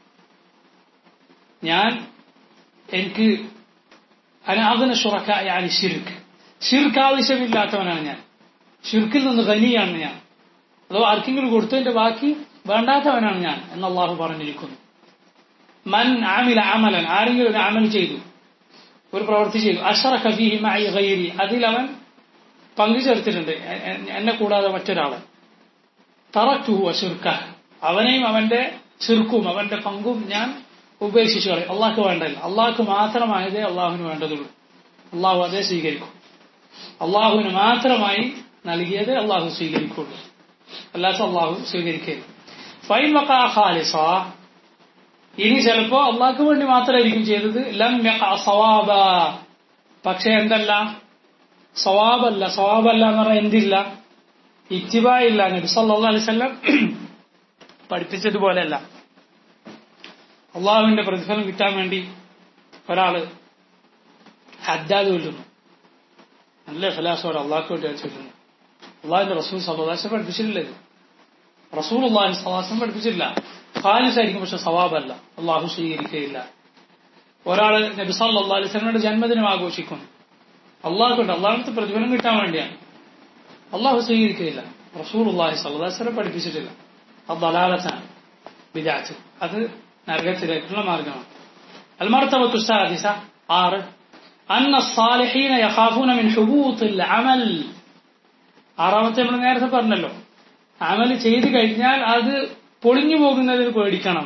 ഞാൻ എനിക്ക് അനാഥന ഷുറക്ക ഞാൻ ഷിർക്ക് ഷിർക്ക് ആവശ്യമില്ലാത്തവനാണ് ഞാൻ ഷിർക്കിൽ നിന്ന് ഖനിയാണ് ഞാൻ അതോ ആർക്കെങ്കിലും കൊടുത്തതിന്റെ ബാക്കി വേണ്ടാത്തവനാണ് ഞാൻ എന്ന് അള്ളാഹു പറഞ്ഞിരിക്കുന്നു മൻ ആമില അമലൻ ആരെങ്കിലും ഒരു അമൽ ചെയ്തു ഒരു പ്രവൃത്തി ചെയ്തു അഷറഖ ഫീഹി മഅി ഗൈരി അതിൽ അവൻ പങ്കു ചേർത്തിട്ടുണ്ട് എ- എ- എന്നെ കൂടാതെ മറ്റൊരാള് തറക്കുഹു അശുർക്ക അവനെയും അവന്റെ ചെറുക്കും അവന്റെ പങ്കും ഞാൻ ഉപേക്ഷിച്ചു കളയും അള്ളാഹ്ക്ക് വേണ്ടല്ല അള്ളാഹ്ക്ക് മാത്രമായതേ അള്ളാഹുവിന് വേണ്ടതുള്ളൂ അള്ളാഹു അതേ സ്വീകരിക്കും അള്ളാഹുവിന് മാത്രമായി നൽകിയത് അള്ളാഹു സ്വീകരിക്കുള്ളൂ അല്ലാത്ത അള്ളാഹു സ്വീകരിക്കരുത് ഫൈൻ വക്കാ ഖാലിസ ഇനി ചിലപ്പോ അള്ളാഹ്ക്ക് വേണ്ടി മാത്രമായിരിക്കും ചെയ്തത് ലം യഖഅ സവാബ പക്ഷെ എന്തല്ല സവാബല്ല സവാബല്ല എന്ന് പറഞ്ഞാൽ എന്തില്ല ഇത്തിബായില്ല നബി സല്ലല്ലാഹു അലൈഹി വസല്ലം പഠിപ്പിച്ചതുപോലെയല്ല അള്ളാഹുവിന്റെ പ്രതിഫലം കിട്ടാൻ വേണ്ടി ഒരാള് ഹദ്ദാദ് കൊല്ലുന്നു നല്ല ഖലാസോടെ അള്ളാഹ്ക്ക് വേണ്ടി അത് ചൊല്ലുന്നു അള്ളാഹിന്റെ റസൂൽ സല്ലാസ് പഠിപ്പിച്ചിട്ടില്ല ഇത് റസൂൽ അള്ളാഹി സലാസം പഠിപ്പിച്ചിട്ടില്ല ഖാലിസായിരിക്കും പക്ഷെ സവാബല്ല അള്ളാഹു സ്വീകരിക്കുകയില്ല ഒരാള് നബി സല്ലല്ലാഹു അലൈഹി വസല്ലമയുടെ ജന്മദിനം ആഘോഷിക്കുന്നു അള്ളാഹുണ്ട് അള്ളാഹുത്തെ പ്രതിഫലം കിട്ടാൻ വേണ്ടിയാണ് അള്ളാഹു സ്വീകരിക്കുകയില്ല റസൂൽ അള്ളാഹി സല്ലാസ്വരം പഠിപ്പിച്ചിട്ടില്ല അത് ദലാലത്താണ് വിദാത്ത് അത് നരകത്തിലേക്കുള്ള മാർഗമാണ് المرتبة السادسة ആറ് أن الصالحين يخافون من حبوط العمل ആറാമത്തെ നമ്മൾ നേരത്തെ പറഞ്ഞല്ലോ അമൽ ചെയ്തു കഴിഞ്ഞാൽ അത് പൊളിഞ്ഞു പോകുന്നതിന് പേടിക്കണം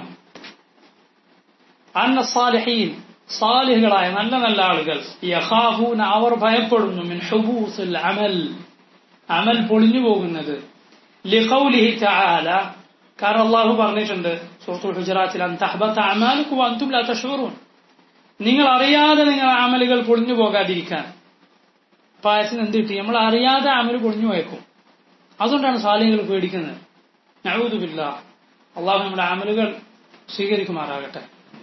അന്ന സാലിഹീൻ സാലിഹുകളായ നല്ല നല്ല ആളുകൾ യഖാഫൂന അവർ ഭയപ്പെടുന്നു മിൻ ഹുബൂസിൽ അമൽ അമൽ പൊളിഞ്ഞു പോകുന്നത് ലിഖൗലിഹി തആല കാരണം അള്ളാഹു പറഞ്ഞിട്ടുണ്ട് സൂറത്തുൽ ഹുജറാത്തിൽ അൻ തഹ്ബത അമാലുക്കും അൻതും ലാ തഷ്ഉറൂൻ നിങ്ങൾ അറിയാതെ നിങ്ങൾ അമലുകൾ പൊളിഞ്ഞു പോകാതിരിക്കാൻ പായത്തിന് എന്ത് കിട്ടി നമ്മൾ അറിയാതെ അമൽ പൊളിഞ്ഞു പോയേക്കും അതുകൊണ്ടാണ് സാലിഹുകൾ പേടിക്കുന്നത് നഊദുബില്ല അള്ളാഹു നമ്മുടെ അമലുകൾ സ്വീകരിക്കുമാറാകട്ടെ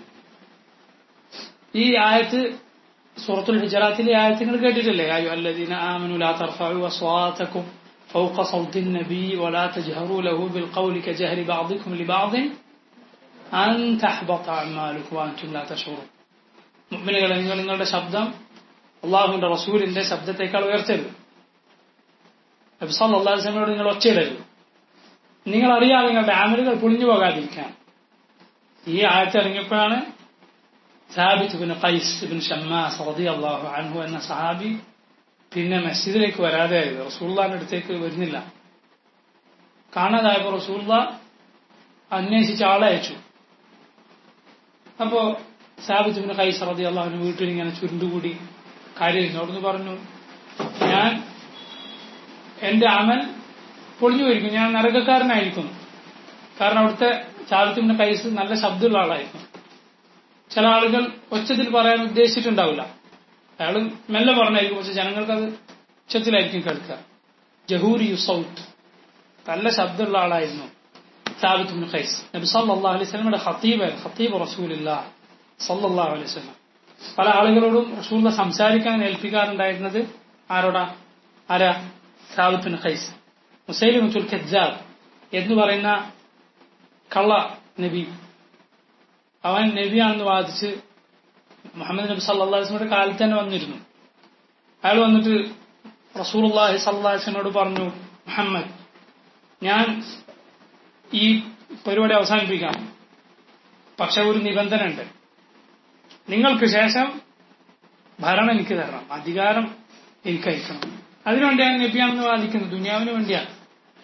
ഈ ആയത്ത് സൂറത്തുൽ ഹിജറാത്തിലെ ആയത്ത് നിങ്ങൾ കേട്ടിട്ടില്ലേ അയ്യോ അല്ലദീന ആമനു ലാ തർഫഉ അസ്വാതക്കും فوق صوت النبي ولا تجهروا له بالقول كجهر بعضكم لبعض أن تحبط أعمالكم وأنتم لا تشعرون മുഅ്മിനുകളെ നിങ്ങൾ നിങ്ങളുടെ ശബ്ദം അള്ളാഹുവിന്റെ റസൂലിന്റെ ശബ്ദത്തെക്കാൾ ഉയർത്തരുത് നബി സല്ലല്ലാഹു അലൈഹി വസല്ലമയോട് നിങ്ങൾ ഒച്ചയിടരുത് നിങ്ങൾ അറിയാതെ നിങ്ങളുടെ ആമലുകൾ പൊളിഞ്ഞു പോകാതിരിക്കാൻ ഈ ആയത്ത് ഇറങ്ങിയപ്പോഴാണ് Thabit bin Qais bin Shammas റളിയല്ലാഹു അൻഹു എന്ന സഹാബി പിന്നെ മസ്ജിദിലേക്ക് വരാതെ ആയത് റസൂള്ളാന്റെ അടുത്തേക്ക് വരുന്നില്ല കാണാതായപ്പോ റസൂള്ള അന്വേഷിച്ച ആളെ അയച്ചു അപ്പോ സാബിത്ത് ബിൻ ഖൈസ് റളിയല്ലാഹു അൻഹു വീട്ടിൽ ഇങ്ങനെ ചുരുണ്ടുകൂടി കാര്യം അവിടുന്ന് പറഞ്ഞു ഞാൻ എന്റെ അമൽ പൊളിഞ്ഞു പോയിരിക്കും ഞാൻ നരകക്കാരനായിരിക്കുന്നു കാരണം അവിടുത്തെ സാബിത്തിന്റെ കൈസ് നല്ല ശബ്ദമുള്ള ആളായിരുന്നു ചില ആളുകൾ ഒച്ചത്തിൽ പറയാൻ ഉദ്ദേശിച്ചിട്ടുണ്ടാവില്ല അയാൾ മെല്ലെ പറഞ്ഞായിരിക്കും പക്ഷെ ജനങ്ങൾക്ക് അത് ഉച്ചത്തിലായിരിക്കും കേൾക്കുക ജഹൂരി സൗത്ത് നല്ല ശബ്ദമുള്ള ആളായിരുന്നു സാബിത്ത് ബിൻ ഖൈസ് നബി സല്ലല്ലാഹു അലൈഹി വസല്ലമയുടെ ഖത്തീബ് ഖത്തീബ് റസൂലില്ല സല്ലല്ലാഹു അലൈഹി വസല്ലം പല ആളുകളോടും റസൂലിനെ സംസാരിക്കാൻ ഏൽപ്പിക്കാറുണ്ടായിരുന്നത് ആരോടാ ആരാ സാബിത്ത് ബിൻ ഖൈസ് മുസൈലിമത്തുൽ കജ്ജാബ് എന്ന് പറയുന്ന കള്ള നബി അവൻ നബിയാണെന്ന് വാദിച്ച് മുഹമ്മദ് നബി സല്ലാസ്ലമിയുടെ കാലത്ത് തന്നെ വന്നിരുന്നു അയാൾ വന്നിട്ട് റസൂർല്ലാഹി സല്ലാസ്ലിനോട് പറഞ്ഞു മുഹമ്മദ് ഞാൻ ഈ പരിപാടി അവസാനിപ്പിക്കാം പക്ഷെ ഒരു നിബന്ധന ഉണ്ട് നിങ്ങൾക്ക് ശേഷം ഭരണം എനിക്ക് തരണം അധികാരം എനിക്ക് അയക്കണം അതിനുവേണ്ടിയാണ് നബിയാണെന്ന് വാദിക്കുന്നത് ദുനിയാവിന് വേണ്ടിയാണ്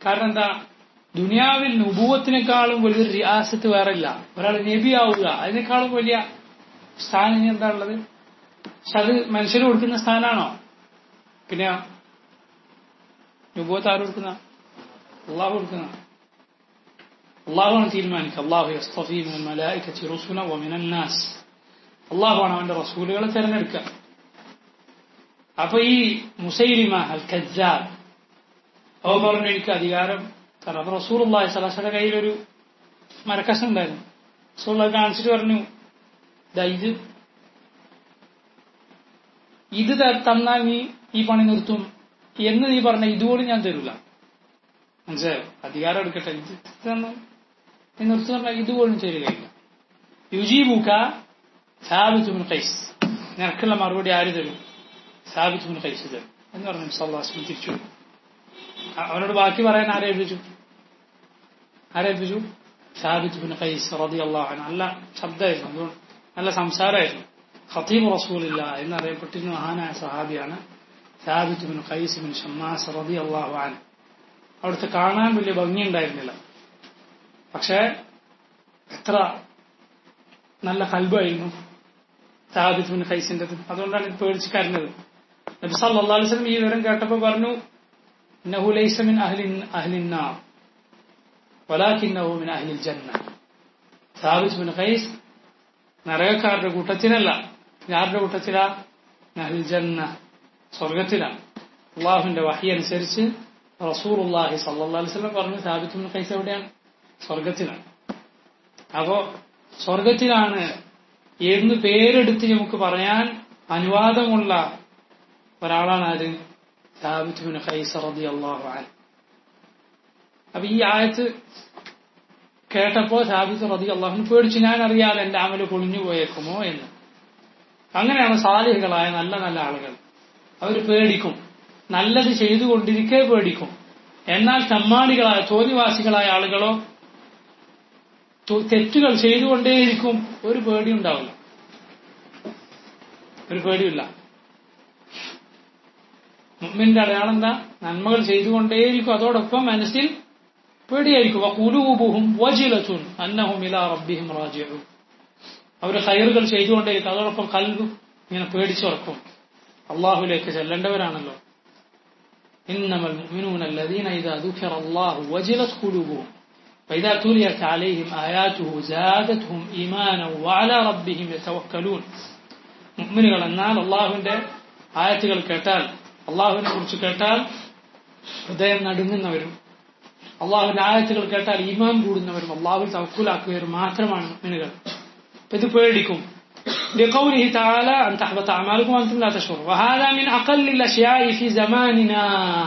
കാരണം എന്താ ദുനിയാവിൽ നുപൂവത്തിനേക്കാളും വലിയൊരു റിയാസത്ത് വേറെ ഇല്ല ഒരാൾ നബിയാവുക അതിനേക്കാളും വലിയ സ്ഥാനം ഇനി എന്താ ഉള്ളത് പക്ഷെ അത് മനുഷ്യർ കൊടുക്കുന്ന സ്ഥാനാണോ പിന്നെ നുപൂവത്ത് ആര് കൊടുക്കുന്ന അള്ളാഹു കൊടുക്കുന്ന അള്ളാഹുവാണ് തീരുമാനിക്കുക അള്ളാഹു യസ്തഫീ മിനൽ മലായികത്തി റുസുല വമിനൻ നാസ് അള്ളാഹുവാണ് അവന്റെ റസൂലുകളെ തിരഞ്ഞെടുക്കുക അപ്പൊ ഈ മുസൈലിമ അൽ ഖജ്ജാബ് അവ പറഞ്ഞു എനിക്ക് അധികാരം കാരണം അപ്പൊ റസൂൽ അള്ളാഹി സലാസയുടെ കയ്യിലൊരു മരക്കസം ഉണ്ടായിരുന്നു റസൂൽ അത് കാണിച്ചിട്ട് പറഞ്ഞു ദാ ഇത് ഇത് ത- തന്നാൽ നീ ഈ പണി നിർത്തും എന്ന് നീ പറഞ്ഞ ഇതുപോലും ഞാൻ തരൂല മനസ്സിലായോ അധികാരം എടുക്കട്ടെ ഇത് തന്നാൽ നീ നിർത്തി പറഞ്ഞാൽ ഇതുപോലും തരികയില്ല യുജീബുക സാബിത്തുബിൻ ഖൈസ് നിനക്കുള്ള മറുപടി ആര് തരും സാബിത്തുബിൻ ഖൈസ് തരും എന്ന് പറഞ്ഞു സല്ലാസ്മി തിരിച്ചു അ- അവനോട് ബാക്കി പറയാൻ ആരെ ഏൽപ്പിച്ചു ആരെ ഏൽപ്പിച്ചു സാബിത്ത് ബിൻ ഖൈസ് റളിയല്ലാഹു അൻഹു നല്ല ശബ്ദമായിരുന്നു അതുകൊണ്ട് നല്ല സംസാരമായിരുന്നു ഖതീബ് റസൂലില്ല എന്നറിയപ്പെട്ടിരുന്ന മഹാനായ സഹാബിയാണ് Thabit bin Qais bin Shammas റളിയല്ലാഹു അൻഹു അവിടുത്തെ കാണാൻ വലിയ ഭംഗിയുണ്ടായിരുന്നില്ല പക്ഷേ എത്ര നല്ല കൽബായിരുന്നു സാബിത്ത് ബിൻ ഖൈസിന്റെ അതുകൊണ്ടാണ് ഇത് പേടിച്ച് കരഞ്ഞത് നബി സല്ലല്ലാഹു അലൈഹി വസല്ലം ഈ വിവരം കേട്ടപ്പോൾ പറഞ്ഞു ഇന്നഹു ലൈസ മിൻ അഹ്ലി അഹ്ലി النار ولكنه من أهل الجنة സാബിത്ത് ബിൻ ഖൈസ് നരകക്കാരുടെ കൂട്ടത്തിലല്ല പിന്നെ ആരുടെ കൂട്ടത്തിലാ അഹ്ലിൽ ജന്ന സ്വർഗത്തിലാണ് അള്ളാഹുവിന്റെ വഹി അനുസരിച്ച് റസൂലുള്ളാഹി സല്ലല്ലാഹു അലൈഹി വസല്ലം പറഞ്ഞു സാബിത്ത് ബിൻ ഖൈസ് എവിടെയാണ് സ്വർഗത്തിലാണ് അപ്പോ സ്വർഗത്തിലാണ് എന്ന് പേരെടുത്ത് നമുക്ക് പറയാൻ അനുവാദമുള്ള ഒരാളാണ് ആര് സാബിത്ത് ബിൻ ഖൈസ് റളിയല്ലാഹു അൻഹു അപ്പൊ ഈ ആയത്ത് കേട്ടപ്പോ സാബിത്ത് റതി അള്ളാഹുന് പേടിച്ചു ഞാൻ അറിയാതെ എന്റെ അമല് പൊളിഞ്ഞു പോയേക്കുമോ എന്ന് അങ്ങനെയാണ് സാലിഹുകളായ നല്ല നല്ല ആളുകൾ അവർ പേടിക്കും നല്ലത് ചെയ്തുകൊണ്ടിരിക്കെ പേടിക്കും എന്നാൽ തമ്മാടികളായ തോന്നിവാസികളായ ആളുകളോ തു- തെറ്റുകൾ ചെയ്തുകൊണ്ടേയിരിക്കും ഒരു പേടി ഉണ്ടാവില്ല ഒരു പേടിയില്ല മുമ്മിന്റെ അടയാളം എന്താ നന്മകൾ ചെയ്തുകൊണ്ടേയിരിക്കും അതോടൊപ്പം മനസ്സിൽ പേടിയായിരിക്കും വഖുലൂബുഹും വജിലത്തുൻ അന്നഹും ഇലാ റബ്ബിഹിം റാജിഊൻ അവർ ഖൈറുകൾ ചെയ്തുകൊണ്ടേയിരിക്കും അതോടൊപ്പം കൽബ് ഇങ്ങനെ പേടിച്ചുറക്കും അള്ളാഹുലേക്ക് ചെല്ലേണ്ടവരാണല്ലോ إنما المؤمنون الذين إذا ذكر الله وجلت قلوبهم فإذا تليت عليهم آياته زادتهم إيمانا وعلى ربهم يتوكلون മുഅ്മിനുകൾ എന്നാൽ അള്ളാഹുവിന്റെ ആയത്തുകൾ കേട്ടാൽ അള്ളാഹുവിനെ കുറിച്ച് കേട്ടാൽ ഹൃദയം നടുങ്ങുന്നവരും അള്ളാഹുവിന്റെ ആയത്തുകൾ കേട്ടാൽ ഈമാൻ കൂടുന്നവരും അള്ളാഹു തവക്കുലാക്കുകവരും മാത്രമാണ് മുഅ്മിനുകൾ അപ്പൊ ഇത് പേടിക്കും لقوله تعالى أن تحبط أعمالكم وأنتم لا تشعرون وهذا من أقل الأشياء في زماننا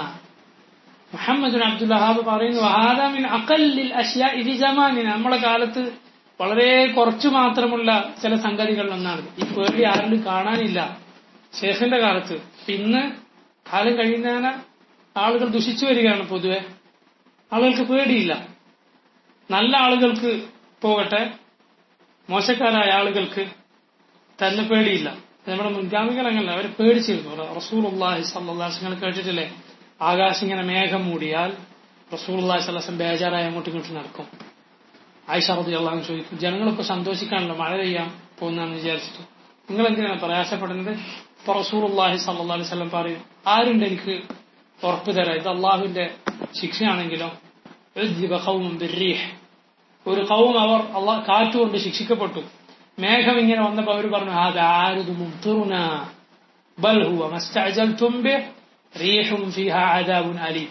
محمد بن عبد الوهاب പറയുന്നു وهذا من أقل الأشياء في زماننا നമ്മുടെ കാലത്ത് വളരെ കുറച്ചു മാത്രമുള്ള ചില സംഗതികളിൽ ഒന്നാണ് ഈ പേടി ആരിലും കാണാനില്ല ശേഖന്റെ കാലത്ത് ഇന്ന് കാലം കഴിയുന്നതിന് ആളുകൾ ദുഷിച്ചു വരികയാണ് പൊതുവെ ആളുകൾക്ക് പേടിയില്ല നല്ല ആളുകൾക്ക് പോകട്ടെ മോശക്കാരായ ആളുകൾക്ക് തന്നെ പേടിയില്ല നമ്മുടെ മുൻഗാമികൾ അങ്ങനല്ല അവർ പേടിച്ചിരുന്നു റസൂൽ അള്ളാഹി സല്ലാസ്ങ്ങൾ കേട്ടിട്ടില്ലേ ആകാശം ഇങ്ങനെ മേഘം മൂടിയാൽ റസൂൽ അള്ളാഹി സ്വലാസം ബേജാറായി അങ്ങോട്ടും ഇങ്ങോട്ടും നടക്കും ആയിഷ റബി അള്ളാഹു ചോദിക്കും ജനങ്ങളിപ്പോ സന്തോഷിക്കാണല്ലോ മഴ പെയ്യാൻ പോകുന്നതെന്ന് വിചാരിച്ചിട്ട് നിങ്ങൾ എന്തിനാണ് പ്രയാസപ്പെടുന്നത് ഇപ്പൊ റസൂൽ അള്ളാഹി സല്ലാ അലൈഹി സ്വലം പറയും ആരുണ്ട് എനിക്ക് ഉറപ്പ് തരാം ഇത് അള്ളാഹുവിന്റെ ശിക്ഷയാണെങ്കിലോ ഉദ്ദിബ ഖൗമുൻ ബിർരീഹ്. ഒരു കൗം അവർ അള്ളാഹ് കാറ്റുകൊണ്ട് ശിക്ഷിക്കപ്പെട്ടു മേഘം ഇങ്ങനെ വന്നപ്പോ അവർ പറഞ്ഞു "ഹാദാ ആരിദു മുംതിറുനാ ബൽ ഹുവ മസ്തഅജൽതും ബിഹ് റീഹും ഫീഹാ അദാബുൻ അലീം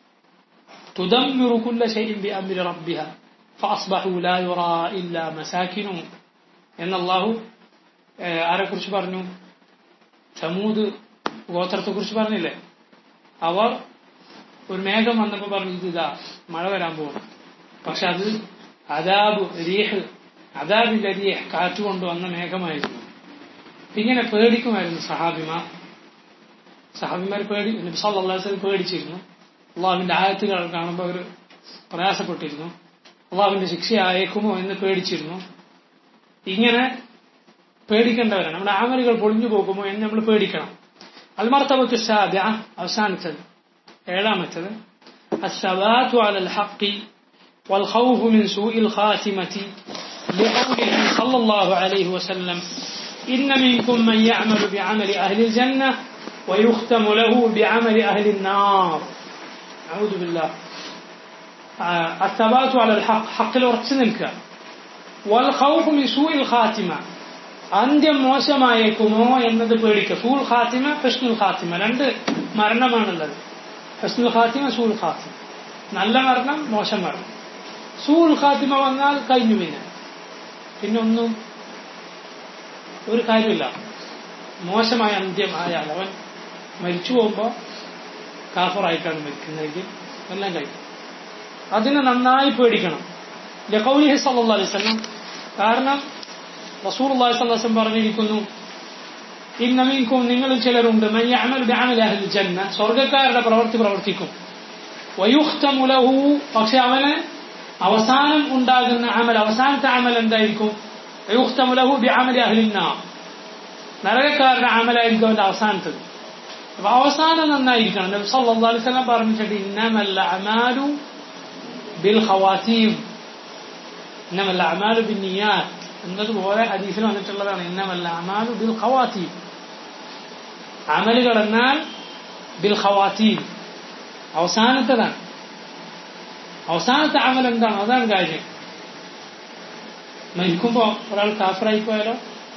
تدمر كل شيء بأمر ربها فأصبحوا لا يرى إلا مساكنهم എന്ന് അള്ളാഹു ആരെ കുറിച്ച് പറഞ്ഞു സമൂത് ഗോത്രത്തെ കുറിച്ച് പറഞ്ഞില്ലേ അവർ ഒരു മേഘം വന്നപ്പോ പറഞ്ഞു ഇത് ഇതാ മഴ വരാൻ പോകും പക്ഷെ അത് അദാബ് രീഹ് അദാബിന്റെ രീഹ് കാറ്റുകൊണ്ട് വന്ന മേഘമായിരുന്നു ഇങ്ങനെ പേടിക്കുമായിരുന്നു സഹാബിമാർ സഹാബിമാർ പേടി നബി സല്ലല്ലാഹു അലൈഹി വസല്ലം പേടിച്ചിരുന്നു അള്ളാഹുവിന്റെ ആയത്തുകൾ കാണുമ്പോൾ അവർ പ്രയാസപ്പെട്ടിരുന്നു അള്ളാഹുവിന്റെ ശിക്ഷ അയക്കുമോ എന്ന് പേടിച്ചിരുന്നു ഇങ്ങനെ പേടിക്കേണ്ടവരാണ് നമ്മുടെ ആമലുകൾ പൊളിഞ്ഞു പോകുമോ എന്ന് നമ്മൾ പേടിക്കണം അൽമർത്തബത്തു സാധ്യ അവസാനിച്ചത് ഏഴാമത്തത് الثبات على الحق والخوف من سوء الخاتمة لقوله صلى الله عليه وسلم إن منكم من يعمل بعمل أهل الجنة ويختم له بعمل أهل النار أعوذ بالله آه، الثبات على الحق حق الورقسنلك والخوف من سوء الخاتمة അന്ത്യം മോശമായേക്കുമോ എന്നത് പേടിക്കുക സൂൽ ഖാത്തിമ ഹസ്നുൽ ഖാത്തിമ രണ്ട് മരണമാണുള്ളത് ഹസ്നുൽ ഖാത്തിമ സൂൽ ഖാത്തിമ നല്ല മരണം മോശം മരണം സൂൽ ഖാത്തിമ വന്നാൽ കഴിഞ്ഞു പിന്നെ പിന്നെ ഒന്നും ഒരു കാര്യമില്ല മോശമായ അന്ത്യം ആയാൽ അവൻ മരിച്ചു പോകുമ്പോൾ കാഫറായിട്ടാണ് മരിക്കുന്നതെങ്കിൽ എല്ലാം കഴിയും അതിനെ നന്നായി പേടിക്കണം ലഖൗലിഹി സല്ലല്ലാഹു അലൈഹി വസല്ലം കാരണം റസൂലുള്ളാഹി സ്വല്ലല്ലാഹു അലൈഹി വസല്ലം പറഞ്ഞിരിക്കുന്നു ഇന്ന മിൻകും നിങ്ങളിൽ ചിലരുണ്ട് മൻ യഅമൽ ബിഅമലി അഹ്ലിൽ ജന്ന സ്വർഗ്ഗക്കാരുടെ പ്രവൃത്തി പ്രവർത്തിക്കും വയുഖ്തമു ലഹു പക്ഷെ അവന് അവസാനം ഉണ്ടാകുന്ന അമൽ അവസാനത്തെ അമൽ എന്തായിരിക്കും വയുഖ്തമു ലഹു ബിഅമലി അഹ്ലിൻ നാർ നരകക്കാരുടെ അമലായിരിക്കും അവന്റെ അവസാനത്തത് അപ്പൊ അവസാനം നന്നായിരിക്കണം നബി സല്ലല്ലാഹു അലൈഹി വസല്ലം പറഞ്ഞിട്ടുണ്ട് ഇന്നമൽ അമാലു ബിൽ ഖവാതീം ഇന്നമൽ അമാലു ബിന്നിയാത്ത് എന്നതുപോലെ ഹദീസിൽ വന്നിട്ടുള്ളതാണ് ഇന്നമല്ല അമാലു ബിൽ ഖവാത്തീം അമലുകൾ എന്നാൽ ബിൽ ഖവാത്തീം അവസാനത്തതാണ് അവസാനത്തെ അമൽ എന്താണ് അതാണ് കാര്യം മരിക്കുമ്പോ ഒരാൾ കാഫറായി പോയാലോ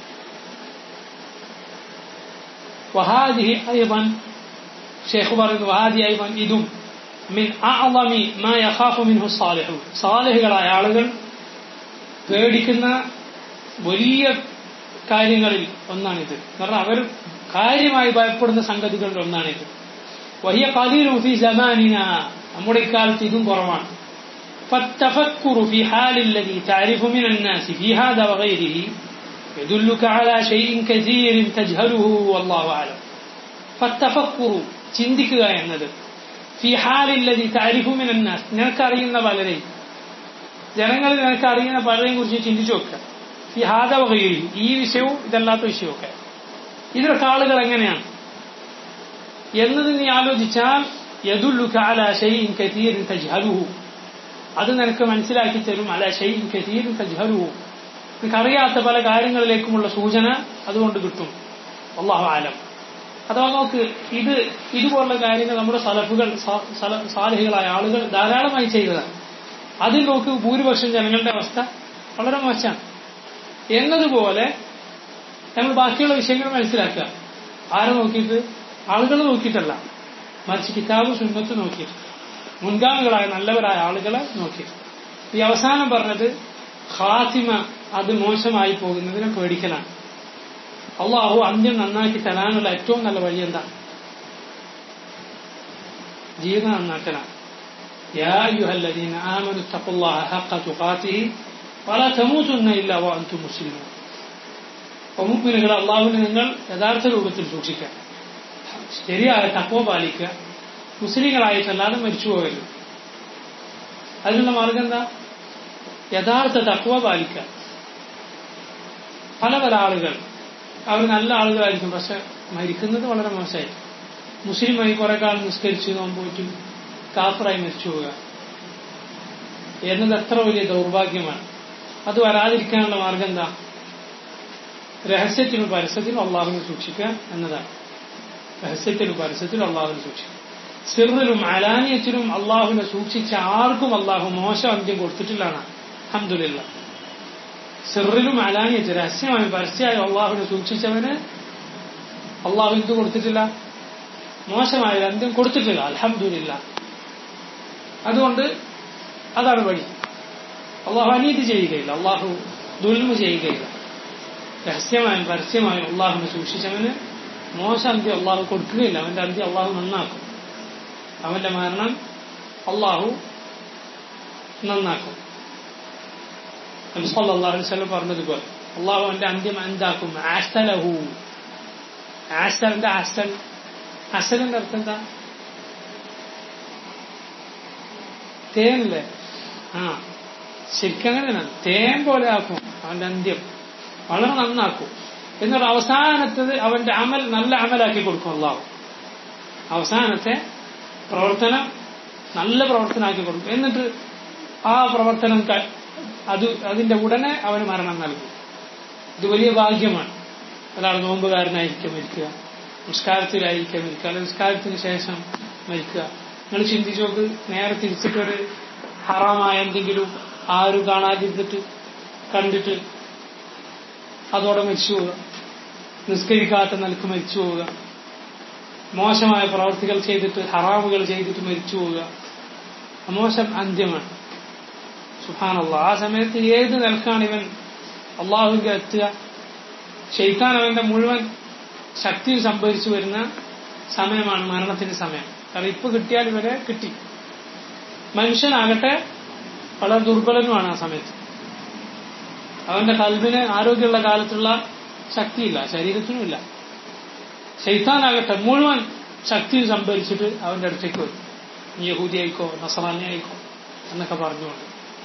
وهذه أيضا شيخ بارد وهذه أيضا إدم من أعظم ما يخاف منه الصالحون صالحകളായ ആളുകൾ പേടിക്കുന്ന വലിയ കാര്യങ്ങളിൽ ഒന്നാണിത് കാരണം അവർ കാര്യമായി ഭയപ്പെടുന്ന സംഗതികളിൽ ഒന്നാണിത് വലിയ കലീലും ഫി സമാനിന നമ്മുടെ ഇക്കാലത്ത് ഇതും കുറവാണ് فالتفكر في حال الذي تعرف من الناس في هذا وغيره يدلك على شيء كثير تجهله والله أعلم فالتفكر ചിന്തിക്കുക എന്നത് ഫി ഹാലില്ലതി താരിഫു മിൻ الناس നിനക്കറിയുന്ന പലരെയും ജനങ്ങളിൽ നിനക്ക് അറിയുന്ന പലരെയും കുറിച്ച് ചിന്തിച്ചു നോക്കുക ഈ ഹാദവകയിൽ ഈ വിഷയവും ഇതല്ലാത്ത വിഷയമൊക്കെ ഇതിലൊക്കെ ആളുകൾ എങ്ങനെയാണ് എന്നത് നീ ആലോചിച്ചാൽ യദുല്ലുക അല ഷൈഇൻ കതീറിൻ തജ്ഹലുഹു അത് നിനക്ക് മനസ്സിലാക്കി തരും അല ഷൈഇൻ കതീറിൻ തജ്ഹലുഹു നിനക്ക് അറിയാത്ത പല കാര്യങ്ങളിലേക്കുമുള്ള സൂചന അതുകൊണ്ട് കിട്ടും അള്ളാഹു ആലം അഥവാ നോക്ക് ഇത് ഇതുപോലുള്ള കാര്യങ്ങൾ നമ്മുടെ സലഫുകൾ സാലിഹികളായ ആളുകൾ ധാരാളമായി ചെയ്തതാണ് അതിൽ നോക്ക് ഭൂരിപക്ഷം ജനങ്ങളുടെ അവസ്ഥ വളരെ മോശമാണ് എന്നതുപോലെ നമ്മൾ ബാക്കിയുള്ള വിഷയങ്ങൾ മനസ്സിലാക്കുക ആരെ നോക്കിയിട്ട് ആളുകൾ നോക്കിയിട്ടല്ല മറിച്ച് കിതാബ് സുന്നത്ത് നോക്കിയിട്ട് മുൻഗാമികളായ നല്ലവരായ ആളുകളെ നോക്കി ഈ അവസാനം പറഞ്ഞത് ഖാത്തിമ അത് മോശമായി പോകുന്നതിനെ പേടിക്കലാണ് അള്ളാഹു അന്ത്യം നന്നാക്കി തരാനുള്ള ഏറ്റവും നല്ല വഴി എന്താണ് ജീവിതം നന്നാക്കലാണ് يا أيها الذين آمنوا اتقوا الله حق تقاته ولا تموتن إلا وأنتم مسلمون മുഗ്മിനുകൾ അള്ളാഹുവിനെ നിങ്ങൾ യഥാർത്ഥ രൂപത്തിൽ സൂക്ഷിക്കുക ശരിയായ തക്കവ പാലിക്കുക മുസ്ലിങ്ങളായിട്ടല്ലാതെ മരിച്ചു പോകരുത് അതിനുള്ള മാർഗം എന്താ യഥാർത്ഥ തക്കവ പാലിക്കുക പല പല ആളുകൾ അവർ നല്ല ആളുകളായിരിക്കും പക്ഷെ മരിക്കുന്നത് വളരെ മോശമായി മുസ്ലിമായി കുറെ കാലം നിസ്കരിച്ച് നോമ്പോറ്റും കാഫറായി മരിച്ചു പോവുക എന്നത് എത്ര വലിയ ദൗർഭാഗ്യമാണ് അത് വരാതിരിക്കാനുള്ള മാർഗം എന്താ രഹസ്യത്തിനും പരസ്യത്തിനും അള്ളാഹുവിനെ സൂക്ഷിക്കുക എന്നതാണ് രഹസ്യത്തിനും പരസ്യത്തിനും അള്ളാഹുവിനെ സൂക്ഷിക്കുക സിറിലും അലാനിയത്തിനും അള്ളാഹുവിനെ സൂക്ഷിച്ച ആർക്കും അള്ളാഹു മോശം അന്ത്യം കൊടുത്തിട്ടില്ലാണ് അഹമ്മദില്ല സിറിലും അലാനിയത്ത് രഹസ്യമായും പരസ്യമായും അള്ളാഹുവിനെ സൂക്ഷിച്ചവന് അള്ളാഹു എന്ത് കൊടുത്തിട്ടില്ല മോശമായ അന്ത്യം കൊടുത്തിട്ടില്ല അലഹമില്ല അതുകൊണ്ട് അതാണ് വഴി അള്ളാഹു അനീതി ചെയ്യുകയില്ല അള്ളാഹു ദുൽമ ചെയ്യുകയില്ല രഹസ്യമായും പരസ്യമായും അള്ളാഹുവിനെ സൂക്ഷിച്ചവന് മോശം അന്ത്യം അള്ളാഹു കൊടുക്കുകയില്ല അവന്റെ അന്ത്യം അള്ളാഹു നന്നാക്കും അവന്റെ മരണം അള്ളാഹു നന്നാക്കും അള്ളാഹു വസ്ലം പറഞ്ഞതുപോലെ അള്ളാഹു അവന്റെ അന്ത്യം എന്താക്കും ആസ്തലഹു ആസ്തലിന്റെ ആസ്തൽ അസലിന്റെ അർത്ഥം എന്താ തേനല്ലേ ആ ശരിക്കും അങ്ങനെയാണ് തേൻ പോലെ ആക്കും അവന്റെ അന്ത്യം വളരെ നന്നാക്കും എന്നിട്ട് അവസാനത്തത് അവന്റെ അമൽ നല്ല അമലാക്കി കൊടുക്കും അള്ളാഹു അവസാനത്തെ പ്രവർത്തനം നല്ല പ്രവർത്തനമാക്കി കൊടുക്കും എന്നിട്ട് ആ പ്രവർത്തനം ക- അത് അതിന്റെ ഉടനെ അവന് മരണം നൽകും ഇത് വലിയ ഭാഗ്യമാണ് ഒരാൾ നോമ്പുകാരനായിരിക്കും മരിക്കുക നിസ്കാരത്തിലായിരിക്കും മരിക്കുക അല്ലെങ്കിൽ നിസ്കാരത്തിന് ശേഷം മരിക്കുക നിങ്ങൾ ചിന്തിച്ചു നോക്ക് നേരെ തിരിച്ചിട്ടൊരു ഹറാമായ എന്തെങ്കിലും ആരും കാണാതിരുന്നിട്ട് കണ്ടിട്ട് അതോടെ മരിച്ചു പോവുക നിസ്കരിക്കാത്ത നിലക്ക് മരിച്ചു പോവുക മോശമായ പ്രവർത്തികൾ ചെയ്തിട്ട് ഹറാമുകൾ ചെയ്തിട്ട് മരിച്ചു പോവുക മോശം അന്ത്യമാണ് സുഹാനുള്ള ആ സമയത്ത് ഏത് നിലക്കാണ് ഇവൻ അള്ളാഹുവിന്റെ എത്തുക ഷെയ്ത്താൻ അവന്റെ മുഴുവൻ ശക്തിയും സംഭരിച്ചു വരുന്ന സമയമാണ് മരണത്തിന്റെ സമയം കാരണം ഇപ്പൊ കിട്ടിയാൽ ഇവരെ കിട്ടി മനുഷ്യനാകട്ടെ വളരെ ദുർബലനുമാണ് ആ സമയത്ത് അവന്റെ കൽബിന് ആരോഗ്യമുള്ള കാലത്തുള്ള ശക്തിയില്ല ശരീരത്തിനുമില്ല ശൈത്താനാകട്ടെ മുഴുവൻ ശക്തിയും സംഭരിച്ചിട്ട് അവന്റെ അടുത്തേക്ക് വരും നീ യഹൂദി ആയിക്കോ നസറാനി ആയിക്കോ എന്നൊക്കെ പറഞ്ഞുകൊണ്ട്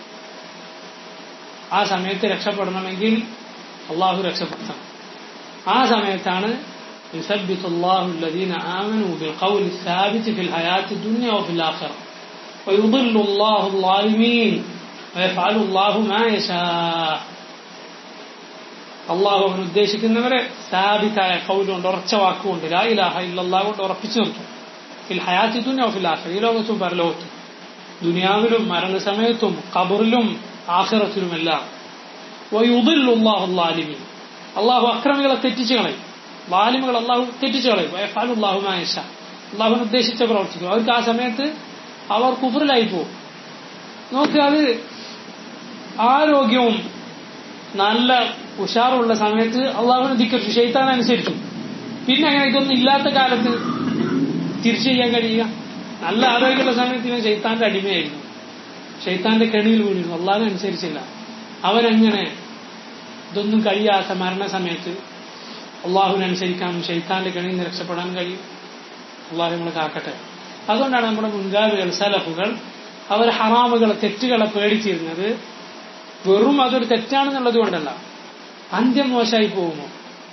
ആ സമയത്ത് രക്ഷപ്പെടണമെങ്കിൽ അള്ളാഹു രക്ഷപ്പെടുത്തണം ആ സമയത്താണ് يثبت الله الذين آمنوا بالقول الثابت في الحياة الدنيا وفي الآخرة ويضل الله الظالمين ويفعل الله ما يشاء അള്ളാഹു അവൻ ഉദ്ദേശിക്കുന്നവരെ സ്ഥാപിതായ കൗലുകൊണ്ട് ഉറച്ച വാക്കുകൊണ്ട് ലാ ഇലാഹ ഇല്ലല്ലാഹ് കൊണ്ട് ഉറപ്പിച്ചു നിർത്തും ഫിൽ ഹയാത്തി ദുനിയ ഫിൽ ആഖിറ ഈ ലോകത്തും പരലോകത്തും ദുനിയാവിലും മരണസമയത്തും ഖബറിലും ആഖിറത്തിലുമെല്ലാം വയുദില്ലുല്ലാഹു ലാലിമീൻ അള്ളാഹു അക്രമികളെ തെറ്റിച്ചു കളയും ലാലിമുകൾ അള്ളാഹു തെറ്റിച്ചു കളയും വയഫാലുല്ലാഹു മായശ അള്ളാഹുവിന് ഉദ്ദേശിച്ച പ്രവർത്തിക്കും അവർക്ക് ആ സമയത്ത് അവർ കുഫറിലായി പോകും നോക്കുക അത് ആരോഗ്യവും നല്ല ഉഷാറുള്ള സമയത്ത് അള്ളാഹുവിനെ ധിക്കരിച്ചു ഷെയ്ത്താൻ അനുസരിച്ചു പിന്നെ അങ്ങനെ ഇതൊന്നും ഇല്ലാത്ത കാലത്ത് തിരിച്ചു ചെയ്യാൻ കഴിയുക നല്ല ആരോഗ്യമുള്ള സമയത്ത് ഇവൻ ഷെയ്ത്താന്റെ അടിമയായിരുന്നു ഷെയ്ത്താന്റെ കെണിയിൽ വീണിരുന്നു അള്ളാഹുനെ അനുസരിച്ചില്ല അവനങ്ങനെ ഇതൊന്നും കഴിയാത്ത മരണസമയത്ത് അള്ളാഹുവിനനുസരിക്കാനും ഷെയ്ത്താന്റെ കെണിയിൽ നിന്ന് രക്ഷപ്പെടാൻ കഴിയും അള്ളാഹു നമ്മളെ കാക്കട്ടെ അതുകൊണ്ടാണ് നമ്മുടെ മുൻഗാമികൾ സലഫുകൾ അവർ ഹറാമുകളെ തെറ്റുകളെ പേടിച്ചിരുന്നത് വെറും അതൊരു തെറ്റാണെന്നുള്ളത് കൊണ്ടല്ല അന്ത്യം മോശമായി പോകുമോ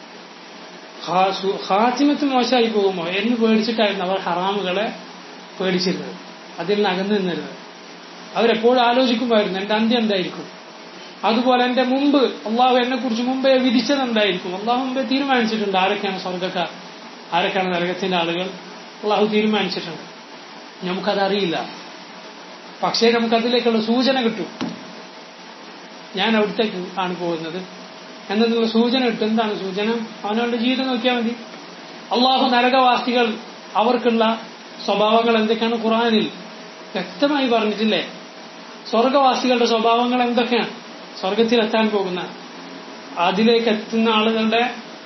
ഹാത്തിമത്ത് മോശമായി പോകുമോ എന്ന് പേടിച്ചിട്ടായിരുന്നു അവർ ഹറാമുകളെ പേടിച്ചിരുന്നത് അതിൽ നിന്ന് അകന്നു നിന്നിരുന്നത് അവരെപ്പോഴും ആലോചിക്കുമായിരുന്നു എന്റെ അന്ത്യം എന്തായിരിക്കും അതുപോലെ എന്റെ മുമ്പ് അള്ളാഹു എന്നെ കുറിച്ച് മുമ്പേ വിധിച്ചത് എന്തായിരിക്കും അള്ളാഹു മുമ്പേ തീരുമാനിച്ചിട്ടുണ്ട് ആരൊക്കെയാണ് സ്വർഗക്കാർ ആരൊക്കെയാണ് നരകത്തിന്റെ ആളുകൾ അള്ളാഹു തീരുമാനിച്ചിട്ടുണ്ട് നമുക്കതറിയില്ല പക്ഷേ നമുക്കതിലേക്കുള്ള സൂചന കിട്ടും ഞാൻ അവിടത്തേക്ക് ആണ് പോകുന്നത് എന്നതിനുള്ള സൂചന കിട്ടും എന്താണ് സൂചന അവനവന്റെ ജീവിതം നോക്കിയാൽ മതി അള്ളാഹു നരകവാസികൾ അവർക്കുള്ള സ്വഭാവങ്ങൾ എന്തൊക്കെയാണ് ഖുറാനിൽ വ്യക്തമായി പറഞ്ഞിട്ടില്ലേ സ്വർഗവാസികളുടെ സ്വഭാവങ്ങൾ എന്തൊക്കെയാണ് സ്വർഗത്തിലെത്താൻ പോകുന്ന അതിലേക്ക് എത്തുന്ന ആളുകളുടെ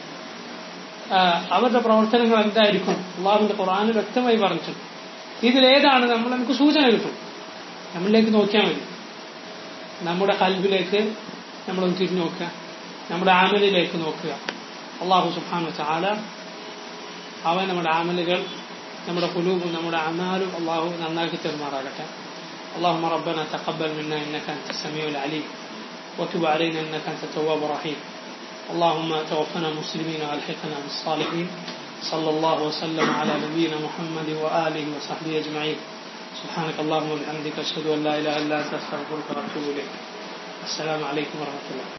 അവരുടെ പ്രവർത്തനങ്ങൾ എന്തായിരിക്കും അള്ളാഹുവിന്റെ ഖുറാനിൽ വ്യക്തമായി പറഞ്ഞിട്ടുണ്ട് ഇതിലേതാണ് നമ്മൾ നമുക്ക് സൂചന കിട്ടും നമ്മളിലേക്ക് നോക്കിയാൽ മതി നമ്മുടെ കൽബിലേക്ക് നമ്മളൊന്ന് തിരിഞ്ഞു നോക്കുക നമ്മുടെ ആമലിലേക്ക് നോക്കുക അള്ളാഹു സുബാനു ചാല അവൻ നമ്മുടെ ആമലുകൾ നമ്മുടെ കുലൂബും നമ്മുടെ അമാലും അള്ളാഹു നന്നാക്കി തെരുമാറാകട്ടെ اللهم ربنا تقبل منا انك انت السميع العليم وتب علينا انك انت التواب الرحيم اللهم توفنا مسلمين والحقنا بالصالحين صلى الله وسلم على نبينا محمد واله وصحبه اجمعين سبحانك اللهم وبحمدك اشهد ان لا اله الا انت استغفرك واتوب اليك السلام عليكم ورحمه الله